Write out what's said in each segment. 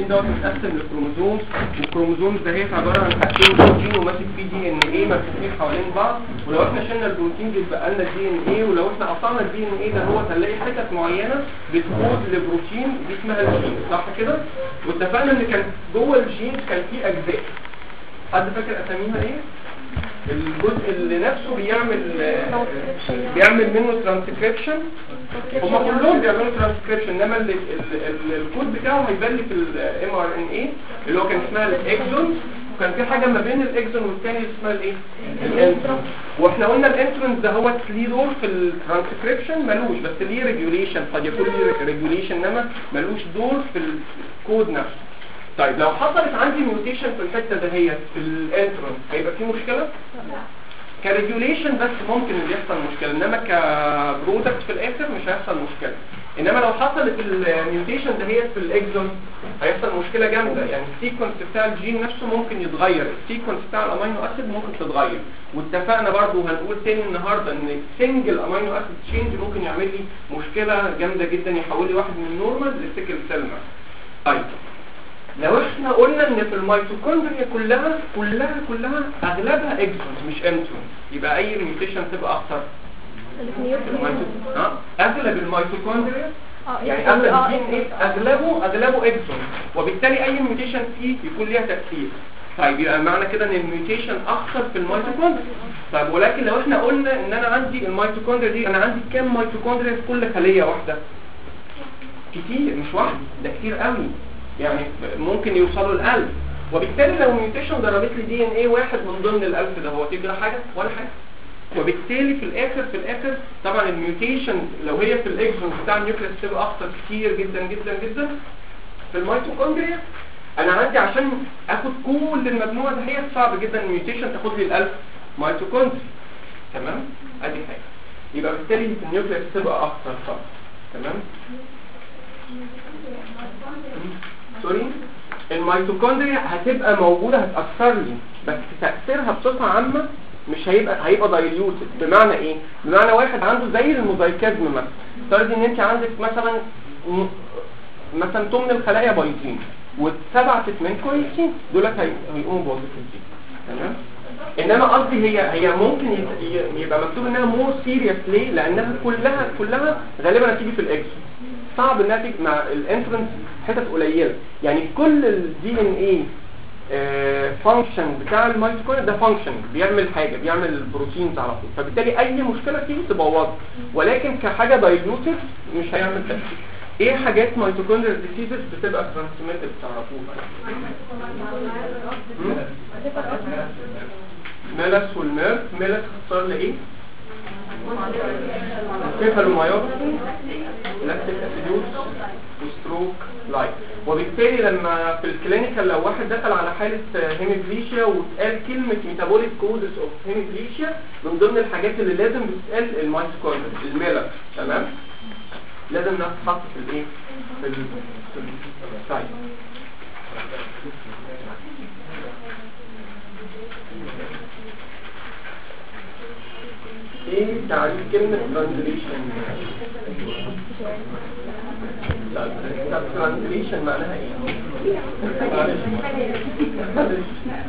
البروتين دوت متقسم لكروموزوم والكروموزوم ده هي عباره عن حاجتين بروتين وماسك فيه دي ان ايه ملفوفين حوالين بعض ولو احنا شلنا البروتين بيتبقى لنا الدي ان ايه ولو احنا قطعنا الدي ان ايه ده هو هنلاقي حتت معينه بتكود لبروتين دي اسمها الجين صح كده؟ واتفقنا ان كان جوه الجين كان فيه اجزاء حد فاكر اساميها ايه؟ الجزء اللي نفسه بيعمل بيعمل منه ترانسكريبشن هم كلهم بيعملوا ترانسكريبشن انما ال- ال- ال- الكود بتاعه هيبان لي في الام ار ان اي اللي هو كان اسمها الاكزون وكان في حاجه ما بين الاكزون والثاني اسمها الايه الانترون واحنا قلنا الانترون ده هو ليه دور في الترانسكريبشن ملوش بس ليه ريجوليشن قد يكون ليه ريجوليشن انما ملوش دور في الكود نفسه طيب لو حصلت عندي ميوتيشن في الحته دهيت في الانترون هيبقى في مشكله كريجوليشن بس ممكن اللي يحصل مشكله انما كبرودكت في الاخر مش هيحصل مشكله انما لو حصلت الميوتيشن دهيت في الاكزون هيحصل مشكله جامده يعني السيكونس بتاع الجين نفسه ممكن يتغير السيكونس بتاع الامينو اسيد ممكن تتغير واتفقنا برضو هنقول تاني النهارده ان سنجل امينو اسيد تشينج ممكن يعمل لي مشكله جامده جدا يحول لي واحد من نورمال لسيكل سيل طيب لو احنا قلنا ان في الميتوكوندريا كلها كلها كلها اغلبها اكسونز مش انترونز يبقى اي ميوتيشن تبقى اكتر الميتو- اه اغلب الميتوكوندريا يعني اغلب الدي ان ايه اغلبه اغلبه اكسون وبالتالي اي ميوتيشن فيه يكون ليها تاثير طيب يبقى معنى كده ان الميوتيشن اخطر في الميتوكوندريا طيب ولكن لو احنا قلنا ان انا عندي الميتوكوندريا دي انا عندي كام ميتوكوندريا في كل خليه واحده كتير مش واحد ده كتير قوي يعني ممكن يوصلوا الألف وبالتالي لو ميوتيشن ضربت لي دي ان ايه واحد من ضمن الألف ده هو تجرى حاجة ولا حاجة وبالتالي في الاخر في الاخر طبعا الميوتيشن لو هي في الاكسون بتاع النيوكليس تبقى اخطر كتير جدا جدا جدا في الميتوكوندريا انا عندي عشان اخد كل المجموعه ده هي صعب جدا الميوتيشن تاخد لي الالف ميتوكوندريا تمام ادي حاجه يبقى بالتالي في النيوكليس تبقى اخطر طبعا تمام سوري الميتوكوندريا هتبقى موجودة هتأثر لي بس تأثيرها بصفة عامة مش هيبقى هيبقى دايليوتد بمعنى ايه؟ بمعنى واحد عنده زي الموزايكازم مثلا افترضي ان انت عندك مثلا م- مثلا تمن الخلايا بايظين والسبعة تتمن كويسين دولت هي- هيقوموا بوظيفتين تمام؟ انما قصدي هي هي ممكن يت- ي- يبقى مكتوب انها مور سيريس ليه؟ لانها كلها كلها غالبا هتيجي في الاكسون صعب انها تيجي مع الانترنس حتت قليله يعني كل الدي ان ايه فانكشن بتاع الميتوكوندريا ده فانكشن بيعمل حاجه بيعمل بروتينز على طول فبالتالي اي مشكله فيه تبوظها ولكن كحاجه دايلوتد مش هيعمل تاثير ايه حاجات ميتوكوندريال ديسيزز بتبقى ترانسميتد تعرفوها ميلس والميرف ميلس اختصار لايه كيفالومايوباثي لاكتيك اسيدوز وستروك لايك وبالتالي لما في الكلينيكال لو واحد دخل على حالة هيميبليشيا واتقال كلمة ميتابوليك كودز اوف هيميبليشيا من ضمن الحاجات اللي لازم بتتقال المايتوكوندريا الميلر تمام لازم انها تتحط في الايه في ال في ال- طيب ايه تعريف كلمة ترانزليشن طب ترانزليشن معناها ايه معلش. معلش.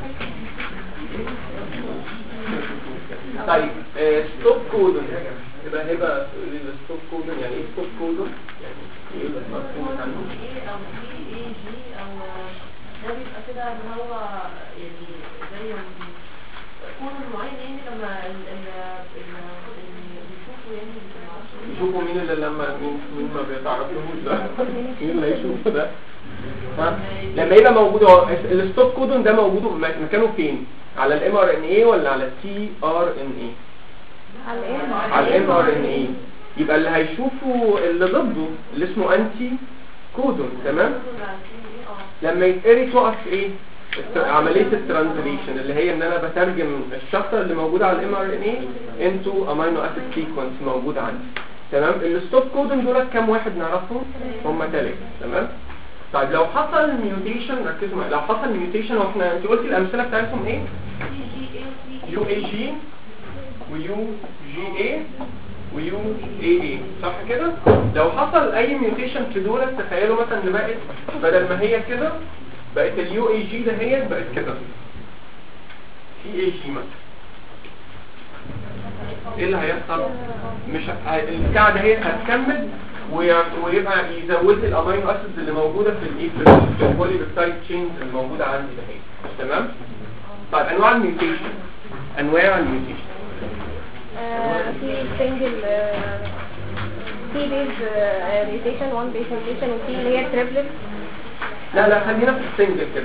طيب ستوب كودون يبقى هبه تقولي لي ستوب كودون يعني ايه ستوب كودون يعني ايه اللي مفهوم عنه ايه او ايه ايه جي او ده بيبقى كده ان هو يعني زي كون معين يعني لما ال ال ال- اللي بيشوفوا يعني معرفش إيه. يشوفوا مين اللي لما مين مين ما بيتعرفوش ده مين اللي هيشوفه ده ها لما يبقى موجود هو الستوب كودون ده موجود م- مكانه فين على الام ار ان اي ولا على التي ار ان اي على ايه على الام ار ان اي يبقى اللي هيشوفوا اللي ضده اللي اسمه انتي كودون تمام لما يتقري تقف ايه الت- عملية الترانزليشن اللي هي ان انا بترجم الشفرة اللي موجودة على الام ار ان اي انتو امينو اسيد سيكونس موجود عندي تمام الستوب كودون دولت كام واحد نعرفهم هم ثلاثة تمام طيب لو حصل ميوتيشن ركزوا معايا لو حصل ميوتيشن واحنا انت قلتي الامثله بتاعتهم ايه جي ايه وسي يو اي جي ويو جي اي ويو اي اي صح كده لو حصل اي ميوتيشن في دول تخيلوا مثلا ان بقت بدل ما هي كده بقت اليو اي جي دهيت بقت كده في اي جي مثلا ايه اللي هيحصل مش ه- البتاع ده هي هتكمل وي- ويبقى يزود الامينو اسيدز اللي موجوده في الايه في ال- في البوليبيبتايد تشينز اللي موجوده عندي ده هي تمام طيب انواع الميوتيشن انواع الميوتيشن آه، في سنجل في بيز ميوتيشن وان بيز ميوتيشن وفي اللي هي تريبلت لا لا خلينا في السنجل كده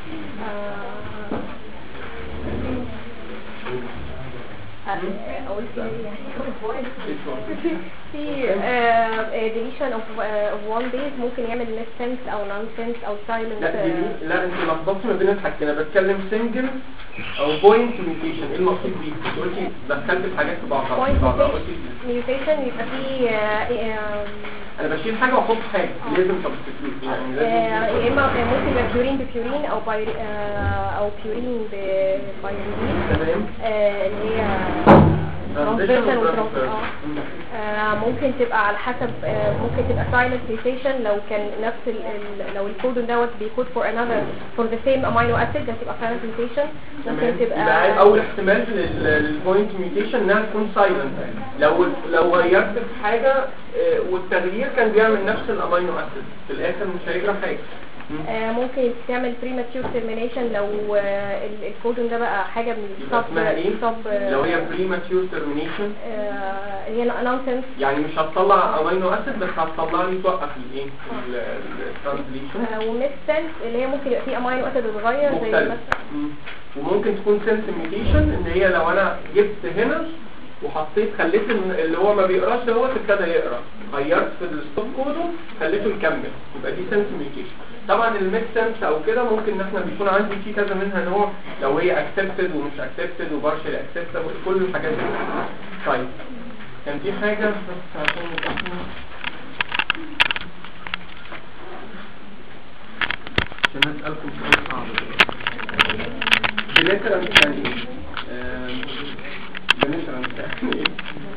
اقول في Which one? في ديليشن اوف اوف وان بيز ممكن يعمل نت سنس او نون سنس او سايلنت لا دي دي- لا انت لخبطت ما بين الحاجتين انا بتكلم سنجل او بوينت ميوتيشن ايه المقصود بيه؟ انت قلتي دخلت الحاجات في بعضها بوينت بعضها قلتي ميوتيشن يبقى في انا بشيل حاجه واحط حاجه لازم سبستيتيوت يعني لازم يا اما ممكن يبقى بيورين ببيورين او باي او بيورين ببايورين تمام اللي هي Transition ترانسفيرشن وtransfer. آه ممكن تبقى على حسب آه ممكن تبقى silent mutation لو كان نفس ال ال لو الكودون دوت بيكود for another for the same amino acid هتبقى silent mutation تمام ممكن يبقى تبقى اول احتمال لل- للبوينت ميوتيشن انها تكون سايلنت لو لو غيرت في حاجه آه، والتغيير كان بيعمل نفس الامينو اسيد في الاخر مش هيجرى حاجه مم. آه ممكن تعمل premature termination لو آه ال- الكودون ده بقى حاجة من يبقى اسمها ايه؟ sub لو هي بريماتيور ترمينيشن آه هي nonsense يعني مش هتطلع امينو اسيد بس هتطلع لي توقف الايه الترانزليشن آه وميك سنس اللي هي ممكن يبقى فيه امينو اسيد اتغير زي مختلف مثلا مم. وممكن تكون سنس ميوتيشن ان هي لو انا جبت هنا وحطيت خليت ال- اللي هو ما بيقراش دوت ابتدى يقرا غيرت في الستوب كودو خليته يكمل يبقى دي سنس ميوتيشن طبعا الميك سنس او كده ممكن ان احنا بيكون عندي في كذا منها نوع لو هي اكسبتد ومش اكسبتد وبارشل اكسبتد كل الحاجات دي طيب كان في حاجه بس عشان نتأكد. عشان اسالكم سؤال صعب بنترنس يعني ايه؟ آم، بنترنس يعني ايه؟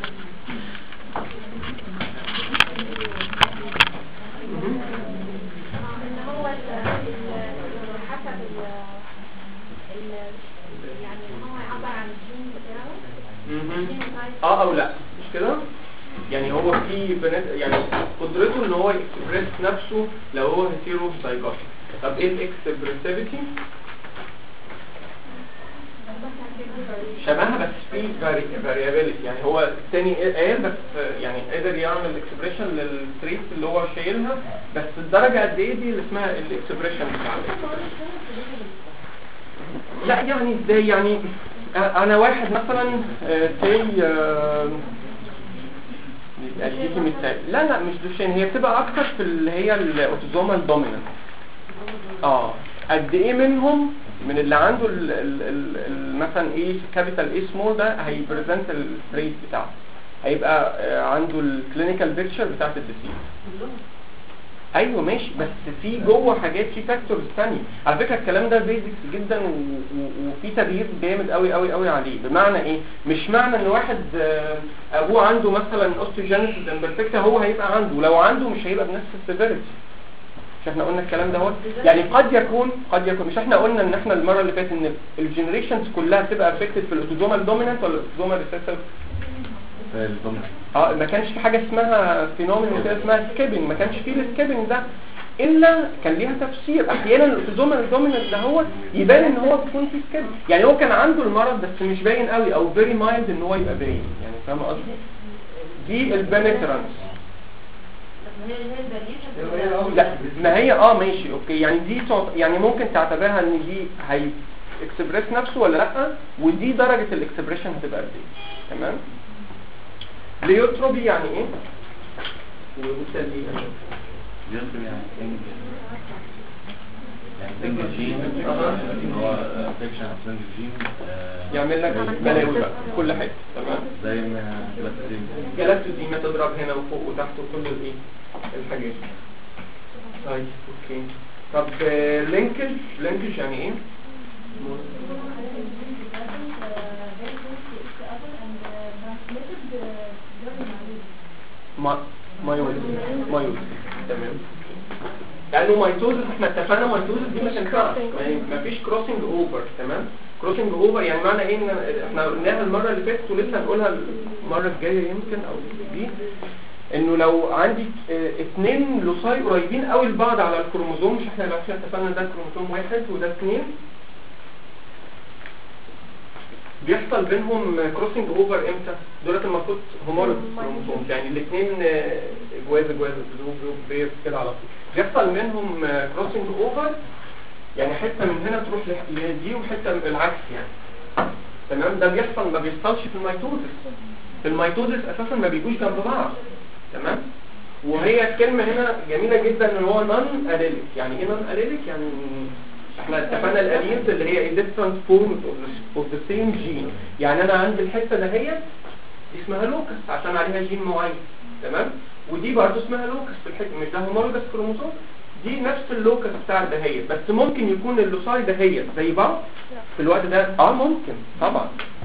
مهم. ان هو ال- ال- حسب ال ال- يعني ان هو يعبر عن الجين بتاعه مهم. اه او لا مش كده يعني هو في بنات يعني قدرته ان هو يكسبريس نفسه لو هو هيتيرو زايجوت طب ايه الاكسبريسيفيتي شبهها بس في فاريابيلتي يعني هو الثاني قال بس يعني قدر يعمل اكسبريشن للتريت اللي هو شايلها بس الدرجه قد ايه دي اللي اسمها الاكسبريشن بتاع لا يعني ازاي يعني انا واحد مثلا زي اديكي مثال لا لا مش دوشين هي بتبقى اكتر في اللي هي الاوتوزومال دومينانت اه قد ايه منهم من اللي عنده ال ال ال ال مثلا ايه كابيتال ايه سمول ده هيبريزنت التريت بتاعه هيبقى آه، عنده الكلينيكال بيكتشر بتاعت الديسيز ايوه ماشي بس في جوه حاجات في فاكتورز ثانيه على فكره الكلام ده بيزكس جدا و- و- وفي تغيير جامد قوي قوي قوي عليه بمعنى ايه مش معنى ان واحد آه، ابوه عنده مثلا اوستيوجينيسيس امبرفكتا هو هيبقى عنده ولو عنده مش هيبقى بنفس السيفيريتي مش احنا قلنا الكلام دوت يعني قد يكون قد يكون مش احنا قلنا ان احنا المره اللي فاتت ان الجنريشنز كلها بتبقى افكتد في الاوتوزومال دومينانت ولا الاوتوزومال ريسيسيف اه ما كانش في حاجه اسمها فينومين كده اسمها سكيبنج ما كانش فيه السكيبنج ده الا كان ليها تفسير احيانا الاوتوزومال دومينانت ده هو يبان ان هو بيكون فيه سكيبنج يعني هو كان عنده المرض بس مش باين قوي او فيري مايلد ان هو يبقى باين يعني فاهم قصدي دي البنترانس هي هي الفاريشن لا ما هي اه ماشي اوكي يعني دي تعت... يعني ممكن تعتبرها ان دي هي اكسبريس نفسه ولا لا ودي درجة الاكسبريشن هتبقى قد ايه تمام ليوتروبي يعني ايه ومثال ايه يمكن يعني سنجل يعني سنجل جين أها. اللي هو فيكشن اوف سنجل جين آه، يعمل لك بلاوي بقى في كل حته تمام زي ما بلاستين جلاكتوزيما تضرب هنا وفوق وتحت وكل الايه الحاجات طيب اوكي طب لينكج لينكج يعني ايه very close to each other and uh, transmitted uh, during ما مايوز مايوز تمام لانه مايتوزس احنا اتفقنا مايتوزس دي ما تنفعش ما- ما فيش كروسنج اوفر تمام كروسنج اوفر يعني معنى ايه ان احنا قلناها المره اللي فاتت ولسه هنقولها المره الجايه يمكن او دي انه لو عندي اه، اتنين لوساي قريبين قوي لبعض على الكروموزوم مش احنا لو احنا اتفقنا ده كروموزوم واحد وده اتنين بيحصل بينهم كروسنج اوفر امتى؟ دولت المفروض هومولوج كروموسومز يعني الاثنين جواز جواز زوج زوج بير كده على طول بيحصل منهم كروسنج اوفر يعني حته من هنا تروح لح- لدي وحته من العكس يعني تمام ده بيحصل ما بيحصلش في الميتوزس في الميتوزس اساسا ما بيجوش جنب بعض تمام وهي الكلمه هنا جميله جدا ان هو نون اليليك يعني ايه نون اليليك يعني احنا اتفقنا الاليلز اللي هي ايه different forms of the, of the same gene يعني انا عندي الحته دهيت دي اسمها لوكس عشان عليها جين معين تمام ودي برضه اسمها لوكس في الحته مش ده هومولوجس كروموسوم دي نفس اللوكس بتاع دهيت بس ممكن يكون اللوساي دهيت زي بعض في الوقت ده اه ممكن طبعا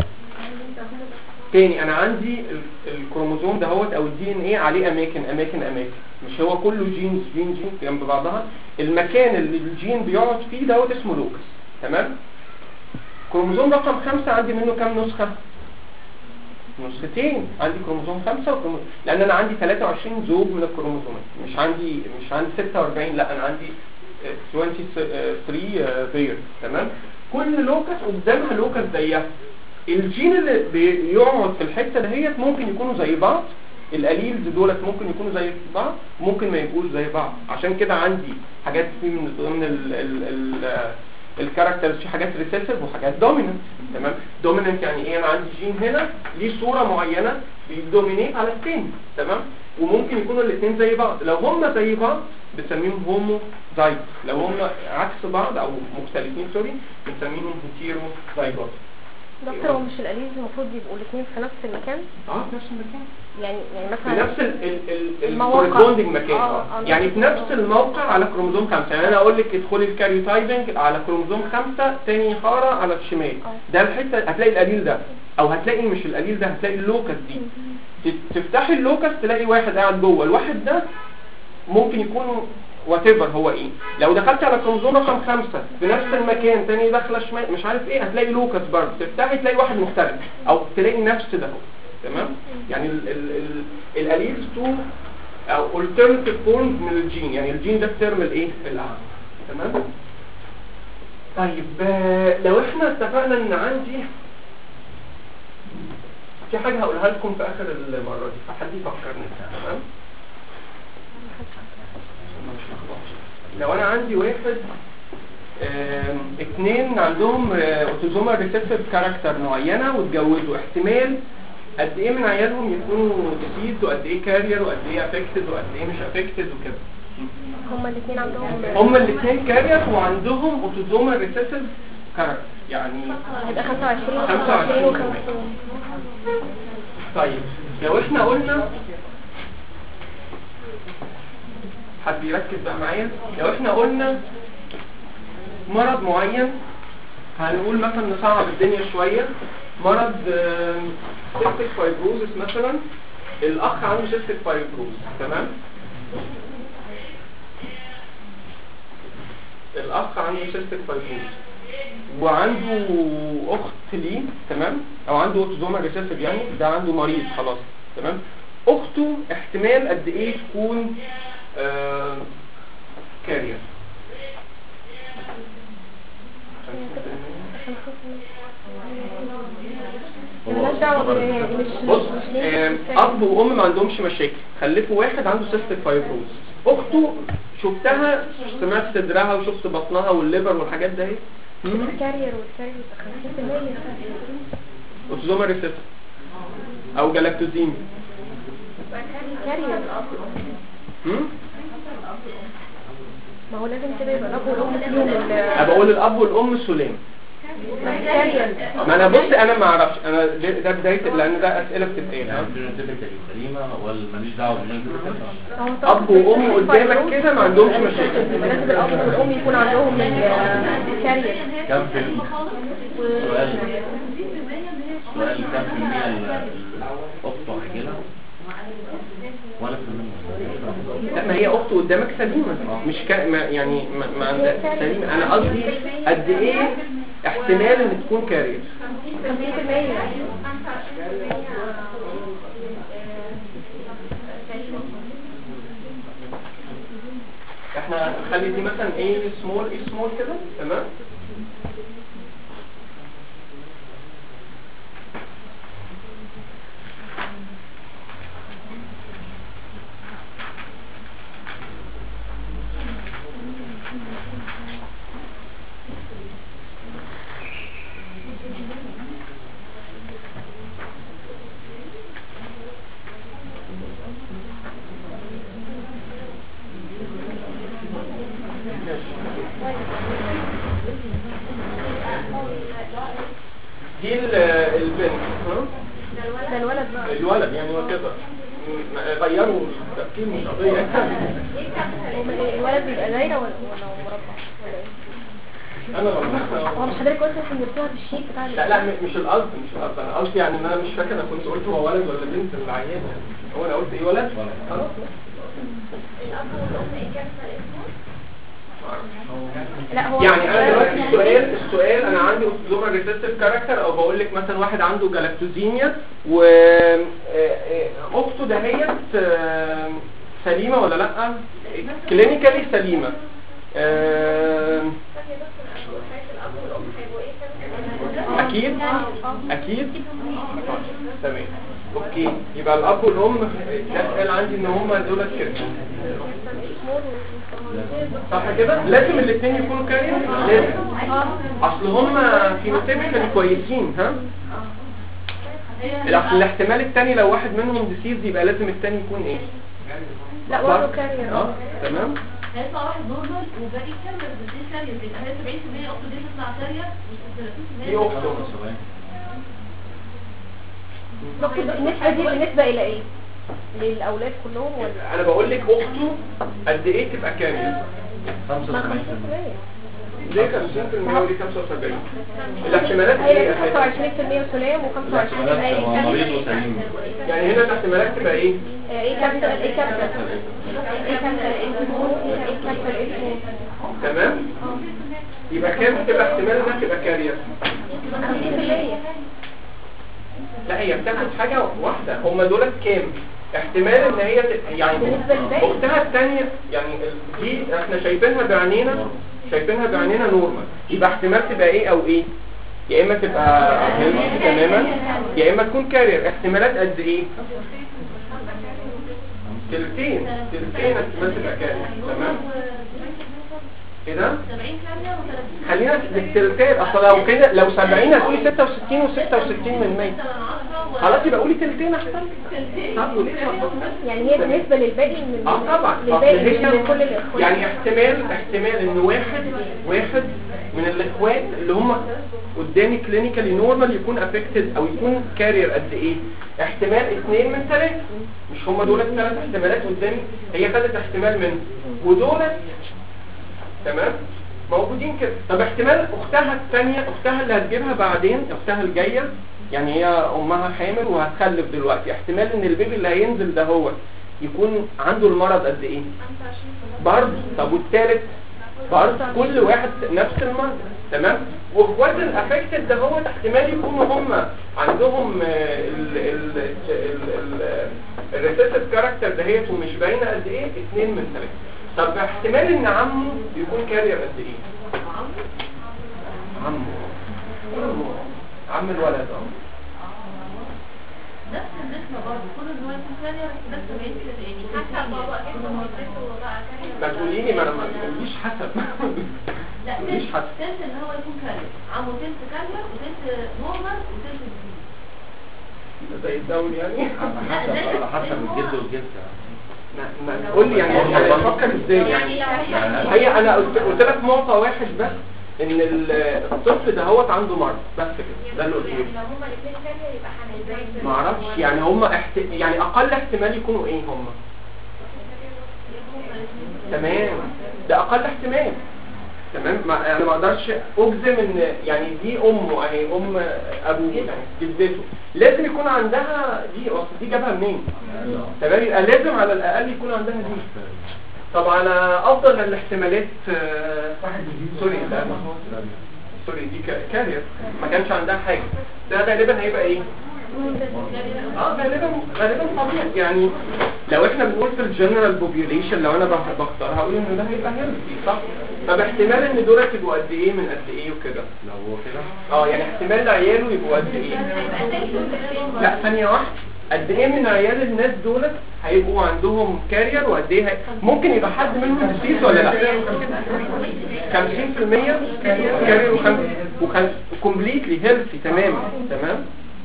تاني انا عندي ال- الكروموزوم دهوت او الدي ان ايه عليه اماكن اماكن اماكن مش هو كله جينز جين جين جنب بعضها المكان اللي الجين بيقعد فيه دوت اسمه لوكس تمام كروموزوم رقم خمسة عندي منه كام نسخة نسختين عندي كروموزوم خمسة وكروموزوم لان انا عندي 23 زوج من الكروموزومات مش عندي مش عندي 46 لا انا عندي آه، 23 بير تمام كل لوكس قدامها لوكس زيها الجين اللي بيقعد في الحته دهيت ممكن يكونوا زي بعض الاليلز دولت ممكن يكونوا زي بعض ممكن ما يبقوش زي بعض عشان كده عندي حاجات في من ضمن ال ال ال الكاركترز في حاجات ريسيسيف وحاجات دوميننت تمام دوميننت يعني ايه انا عندي جين هنا ليه صوره معينه بيدومينيت على التاني تمام وممكن يكونوا الاثنين زي بعض لو هم زي بعض بنسميهم هومو زايت لو هم عكس بعض او مختلفين سوري بنسميهم هيتيرو زايجوت دكتور هو مش الاليز المفروض يبقوا الاثنين في نفس المكان اه في نفس المكان يعني يعني في مثلا نفس ال ال ال المواقع. الكورسبوندنج مكان آه، اه آه، يعني في نفس الموقع على كروموزوم خمسة يعني انا اقول لك ادخلي الكاريوتايبنج على كروموزوم خمسة تاني حارة على الشمال آه. ده الحتة هتلاقي القليل ده او هتلاقي مش القليل ده هتلاقي اللوكس دي ت- تفتحي اللوكس تلاقي واحد قاعد جوه الواحد ده ممكن يكون وات هو ايه لو دخلت على كروموزوم رقم خمسة في نفس المكان تاني داخله شمال مش عارف ايه هتلاقي لوكس برضه تفتحي تلاقي واحد مختلف او تلاقي نفس ده هو تمام يعني ال ال ال الاليلز تو او alternative forms من الجين يعني الجين ده الترم الايه الاعلى تمام طيب آه، لو احنا اتفقنا ان عندي في حاجه هقولها لكم في اخر المره دي فحد يفكرني تمام لو انا عندي واحد آم، اتنين عندهم اوتوزومال ريسيسيف كاركتر معينه واتجوزوا احتمال قد ايه من عيالهم يكونوا ديسيز وقد ايه كارير وقد ايه افكتد وقد ايه مش افكتد وكده هما الاثنين عندهم هما الاثنين كارير وعندهم اوتوزومال ريسيسيف كاركتر يعني هيبقى 25 25 و 25 طيب لو احنا قلنا حد يركز بقى معايا لو احنا قلنا مرض معين هنقول مثلا نصعب الدنيا شوية مرض سيستيك فايبروزس مثلا الاخ عنده سيستيك فايبروزس تمام الاخ عنده سيستيك فايبروزس وعنده اخت ليه تمام او عنده اوتوزومال ريسيسيف يعني ده عنده مريض خلاص تمام اخته احتمال قد ايه تكون آه كارير مالناش دعوه بال- يعني مش بص مش ليه آم، مش اب وام ما عندهمش مشاكل خلفوا واحد عنده سيستيك فايبروز اخته شفتها سمعت صدرها وشفت بطنها والليفر والحاجات ده اهي الكارير والكارير يبقى 50% اوتوزومال ريسيسيف او جلاكتوزيم كارير هم؟ ما هو لازم كده يبقى الاب والام فيهم انا ال بقول الاب والام سلام كارير ما انا بص انا ما اعرفش انا ده ده بدايه لان ده اسئله بتتقال يعني ها؟ الجينيتيكالي سليمة ولا ماليش دعوة بالجينيتيكالي هو طبعاً اب وام قدامك كده ما عندهمش مشاكل يبقى لازم الاب والام يكون عندهم الكارير كم في المية؟ سؤال سؤال كم في المية ال- الأخت وعجلة ولا في المنة لا ما هي اخته قدامك سليمه مش كا ما يعني ما, ما عندها سليمه انا قصدي قد ايه احتمال ان تكون كارير 50% احنا نخلي دي مثلا ايه سمول ايه سمول كده تمام دي ال- البنت ها؟ ده الولد بقى الولد يعني هو كده م- غيروا التفكير مش قضيه هو الولد بيبقى دايره ولا ولا مربع ولا ايه انا هو غلطان. مش حضرتك قلت عشان نرسمها في الشيت بتاع لا لا م- مش القصد مش القصد انا قصدي يعني ان انا مش فاكر انا كنت قلت هو ولد ولا بنت العيان يعني هو انا قلت ايه ولد خلاص لا هو يعني انا دلوقتي السؤال السؤال انا عندي اوتوزومال ريسيستيف كاركتر او بقول لك مثلا واحد عنده جلاكتوزيميا و آه، آه، اخته دهيت آه، سليمه ولا لا كلينيكالي سليمه آه، اكيد اكيد تمام اوكي يبقى الاب والام ده قال عندي ان هم دول كده صح كده لازم الاثنين يكونوا كارير لازم اصل هم فينوتيبيكالي كويسين ها الأصل الاحتمال الثاني لو واحد منهم ديسيز يبقى لازم الثاني يكون ايه لا برضه كارير اه تمام هيطلع واحد نورمال وباقي كامل بس دي كارير يبقى هي 70% اخته دي تطلع كارير و30% دي اخته النسبة دي بالنسبة إلى إيه؟ للأولاد كلهم ولا؟ انا بقول لك اخته قد ايه تبقى كارير 75% ليه 50% وليه 75 الاحتمالات هي ايه أساساً؟ 25% سلام و25% الاحتمالات هو مريض وسليم يعني هنا الاحتمالات تبقى ايه ايه كابتل ايه كابتل ايه كابتل ايه سمول ايه كابتل ايه سمول تمام يبقى كام تبقى احتمال انها تبقى كارير 50% لا هي بتاخد حاجة واحدة هم دولت كام احتمال ان هي ت- يعني بالنسبة للباقي؟ اختها الثانية يعني ال- دي احنا شايفينها بعينينا شايفينها بعينينا نورمال يبقى احتمال تبقى ايه او ايه يا اما تبقى healthy تماما يا اما تكون كارير احتمالات قد ايه تلتين تلتين احتمال تبقى كارير تمام كده 70 كارير و30 خلينا في التلتين اصل لو كده لو 70 هتقولي 66 و66 من 100 خلاص يبقى قولي تلتين احسن طب وليه تلخبطنا؟ يعني هي بالنسبة للباقي من اه طبعا للباقي أصل هي- من كل الاخوات يعني احتمال احتمال ان واحد واحد من الاخوات اللي هم قدامي كلينيكالي نورمال يكون افكتد او يكون كارير قد ايه احتمال اثنين من ثلاثة مش هم دول الثلاث احتمالات قدامي هي خدت احتمال من ودولت تمام موجودين كده طب احتمال اختها الثانيه اختها اللي هتجيبها بعدين اختها الجايه يعني هي امها حامل وهتخلف دلوقتي احتمال ان البيبي اللي هينزل ده هو يكون عنده المرض قد ايه برضه طب والثالث برضه كل واحد نفس المرض تمام واخوات الافكتد ده هو احتمال يكونوا هم عندهم الريسيسيف كاركتر دهيت ومش باينه قد ايه اثنين من ثلاثه طب احتمال ان عمه يكون كارير قد ايه عمه عمه عم الولد اه نفس النسبة برضه كل ان هو يكون كارير بس 70 يعني حسب بابا ما تقولي لي ما انا ما تقوليش حسب لا مفيش تلت حد. تلت ان هو يكون كارير عمو تلت كارير وتلت نورمال وتلت ديزيز زي الدوري يعني على حسب على حسب الجد والجد ما ما تقول لي يعني انا بفكر ازاي يعني هي انا قلت قلت لك نقطه واحد بس ان ال- الطفل ده هو عنده مرض بس كده ده اللي قلت لك هما الاثنين كارير يبقى هنزاي ما اعرفش يعني هم احت... يعني اقل احتمال يكونوا ايه هم تمام ده اقل احتمال تمام ما انا ما اقدرش اجزم ان يعني دي امه اهي ام ابوه يعني جدته لازم يكون عندها دي اصل دي جابها منين تمام يبقى لازم على الاقل يكون عندها دي طب على افضل الاحتمالات آه، سوري ده سوري دي كا- كارير ما كانش عندها حاجه ده غالبا هيبقى ايه اه غالبا غالبا طبيعي يعني لو احنا بنقول في الجنرال بوبيوليشن لو انا بخ- بختار هقول ان ده هيبقى هيلثي صح طب احتمال ان دول يبقوا قد ايه من قد ايه وكده لو هو كده اه يعني احتمال عياله يبقوا قد ايه لا ثانية واحدة قد ايه من عيال الناس دولت هيبقوا عندهم كارير وقد ايه هي... ممكن يبقى حد منهم ديسيس ولا لا 50% كارير وخمس كومبليتلي هيلثي تماما تمام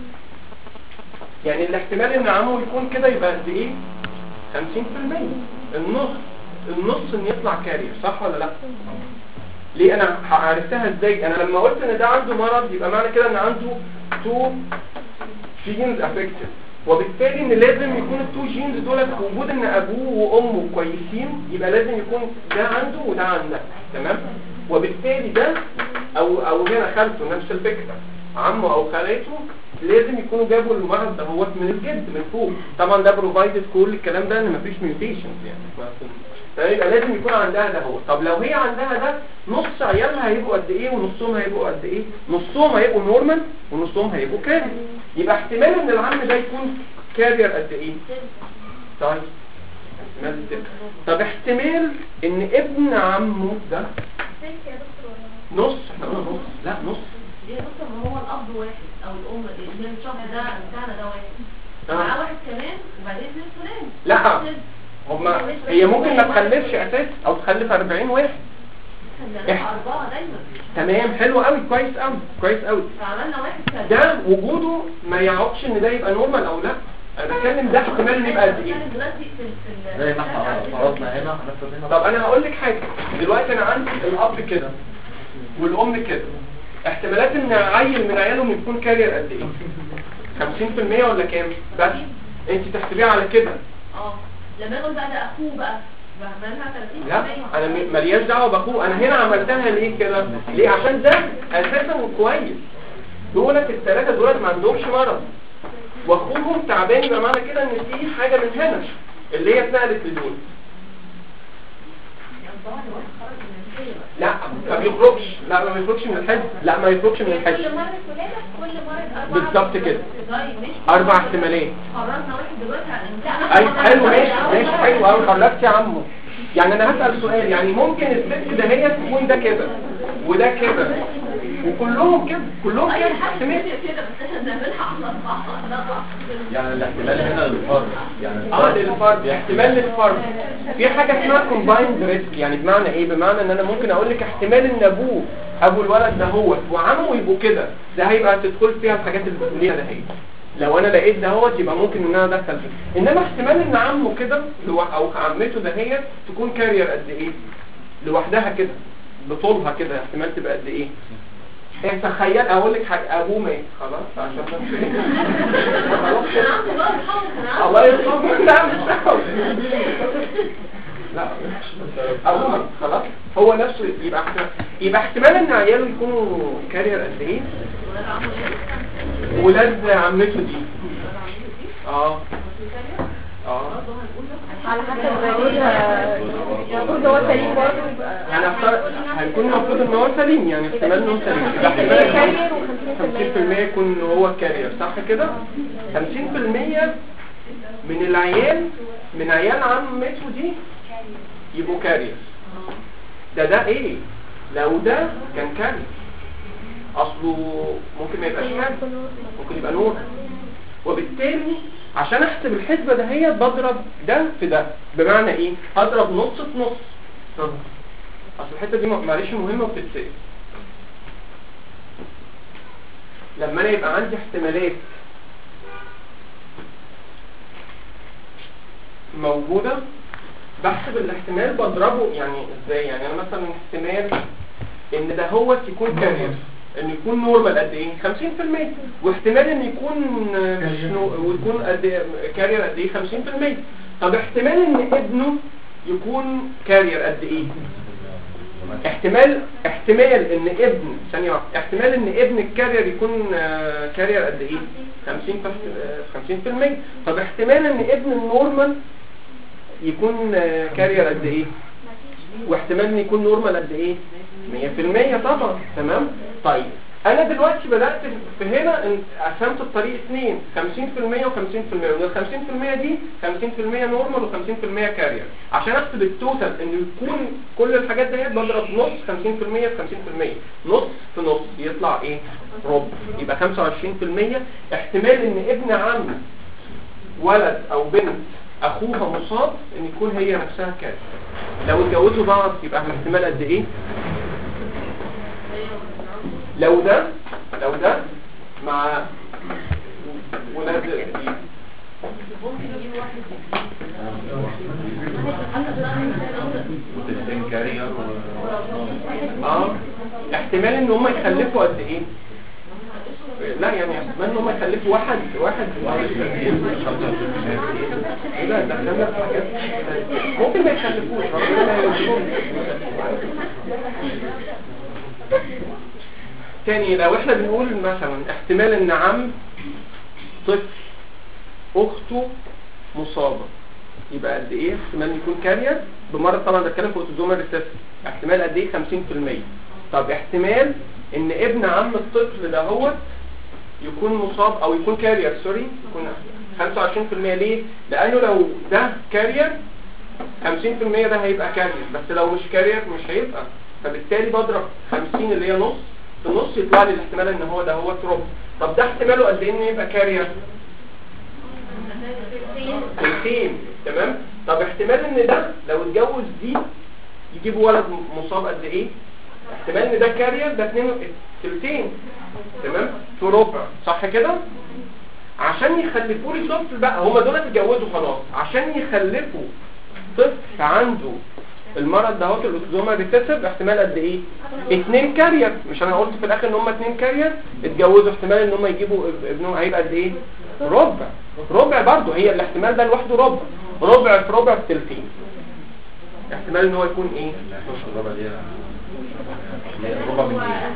يعني الاحتمال ان عمه يكون كده يبقى قد ايه 50% النص النص ان يطلع كارير صح ولا لا ليه انا عرفتها ازاي انا لما قلت ان ده عنده مرض يبقى معنى كده ان عنده تو جينز افكتد وبالتالي ان لازم يكون التو جينز دول في وجود ان ابوه وامه كويسين يبقى لازم يكون ده عنده وده عنده تمام وبالتالي ده او او هنا خالته نفس الفكره عمه او خالته لازم يكونوا جابوا المرض ده هو من الجد من فوق طبعا ده بروفايدد كل الكلام ده ان مفيش ميوتيشنز يعني تمام يبقى لازم يكون عندها ده هو طب لو هي عندها ده نص عيالها هيبقوا قد ايه ونصهم هيبقوا قد ايه نصهم هيبقوا نورمال ونصهم هيبقوا كارير يبقى احتمال ان العم ده يكون كارير قد ايه طيب احتمال الذكر. طب احتمال ان ابن عمه ده نص احنا قلنا نص لا نص ليه دكتور ما هو الاب واحد او الام اللي هي الشخص ده بتاعنا ده واحد آه. معاه واحد كمان وبعدين في فلان لا هما هي ممكن ما تخلفش اساس او تخلف 40 واحد خلينا اربعه دايما تمام حلو قوي كويس قوي كويس قوي فعملنا واحد كمان ده وجوده ما يعوقش ان ده يبقى نورمال او لا انا بتكلم ده احتمال ان يبقى قد ايه بنتكلم دلوقتي في في زي ما احنا فرضنا هنا هنفرض هنا طب انا هقول لك حاجه دلوقتي انا عندي الاب كده والام كده احتمالات ان عيل من عيالهم يكون كارير قد ايه 50% ولا كام بس انت تحسبيها على كده اه لما نقول بقى ده اخوه بقى بعملها 30 لا انا م- مالياش دعوه باخوه انا هنا عملتها ليه كده ليه عشان ده اساسا كويس دولت الثلاثه دولت ما عندهمش مرض واخوهم تعبان يبقى معنى كده ان في حاجه من هنا اللي هي اتنقلت لدول يعني طبعا الواحد خرج من النتيجه بقى لا ما بيخرجش لا ما بيخرجش من الحج لا ما يخرجش من الحج كل مرة ولادة كل مرة أربعة بالظبط كده طيب ماشي اربع احتمالات قررنا واحد دلوقتي لا اي حلو ماشي ماشي حلو قوي خلصت يا عمو يعني انا هسأل سؤال يعني ممكن الست ده هي تكون ده كده وده كده وكلهم كده كلهم اي كده حاجه احتمال كده بس احنا بنعملها على اربعه لا ضعف يعني الاحتمال هنا للفرد يعني اه للفرد احتمال للفرد في حاجه اسمها كومبايند ريسك يعني بمعنى ايه بمعنى ان انا ممكن اقول لك احتمال ان ابوه ابو الولد ده هو وعمه يبقوا كده ده هيبقى تدخل فيها الحاجات اللي بتقوليها ده هي لو انا لقيت ده هو يبقى ممكن ان انا ادخل فيه انما احتمال ان عمه كده لو- او عمته ده هي تكون كارير قد ايه لوحدها كده بطولها كده احتمال تبقى قد ايه يعني تخيل اقول لك حاجه ابوه مات خلاص عشان خلاص كان عنده بقى الحمد كان عنده الله يرحمه لا مش دعوة. لا أبوه خلاص هو نفسه يبقى احتمال يبقى احتمال ان عياله يكونوا كارير قد ايه ولاد عمه ايه؟ ولاد عمته دي ولاد عمه دي؟ اه وفي اه برضه هنقول له على حسب جوزها المفروض هو سليم برضه يبقى يعني اختار هيكون المفروض ان هو سليم يعني احتمال ان هو سليم يبقى احتمال كارير إن 50% يكون هو كارير صح كده 50% من العيال من عيال عمته دي يبقوا كارير ده ده ايه لو ده كان كارير اصله ممكن ما يبقاش كارير ممكن يبقى نور وبالتالي عشان احسب الحسبة ده هي بضرب ده في ده بمعنى ايه هضرب نص في نص اصل الحتة دي معلش مهمة وبتتسأل لما انا يبقى عندي احتمالات موجودة بحسب الاحتمال بضربه يعني ازاي يعني انا مثلا احتمال ان ده هو يكون كارير ان يكون نورمال قد ايه 50% واحتمال ان يكون آه، مش نو... ويكون قد إيه؟ كارير قد ايه 50% طب احتمال ان ابنه يكون كارير قد ايه احتمال احتمال ان ابن ثانية واحدة احتمال ان ابن الكارير يكون آه، كارير قد ايه 50 50 في المية طب احتمال ان ابن النورمال يكون آه، كارير قد ايه واحتمال ان يكون نورمال قد ايه 100% طبعا تمام طيب انا دلوقتي بدات في هنا ان قسمت الطريق اثنين 50% و50% ومن ال 50% دي 50% نورمال و50% كارير عشان احسب التوتال انه يكون كل الحاجات ديت بضرب نص 50% في 50% نص في نص يطلع ايه ربع يبقى 25% احتمال ان ابن عم ولد او بنت اخوها مصاب ان يكون هي نفسها كارير لو اتجوزوا بعض يبقى الاحتمال قد ايه لو ده لو ده مع ولاد دي ممكن يجيب واحد وتستين كارير و- اه احتمال ان هم يخلفوا قد ايه لا يعني احتمال ان هم يخلفوا واحد واحد لا دخلنا في حاجات ممكن ما يخلفوش ربنا لا يرزقهم تاني لو احنا بنقول مثلا احتمال ان عم طفل اخته مصابه يبقى قد ايه احتمال إن يكون كارير بمره طبعا بتكلم في اوتوزومال ريسيس احتمال قد ايه 50% طب احتمال ان ابن عم الطفل ده هو يكون مصاب او يكون كارير سوري يكون 25% ليه لانه لو ده كارير 50% ده هيبقى كارير بس لو مش كارير مش هيبقى فبالتالي بضرب 50 اللي هي نص في النص يطلع لي الاحتمال ان هو ده هو تروب طب ده احتماله قد ايه انه يبقى كارير تلتين تمام طب احتمال ان ده لو اتجوز دي يجيب ولد مصاب قد ايه احتمال ان ده كارير ده اتنين تلتين تمام في ربع صح كده عشان يخلفوا لي طفل بقى هما دول اتجوزوا خلاص عشان يخلفوا طفل عنده المرض ده هو الاوتوزومال ريسيسيف احتمال قد ايه اتنين كارير مش انا قلت في الاخر ان هم اتنين كارير اتجوزوا احتمال ان هم يجيبوا اب- ابنهم هيبقى قد ايه ربع ربع برضه هي الاحتمال ده لوحده ربع ربع في ربع في تلتين احتمال ان هو يكون ايه نص الربع دي هي ربع من ايه؟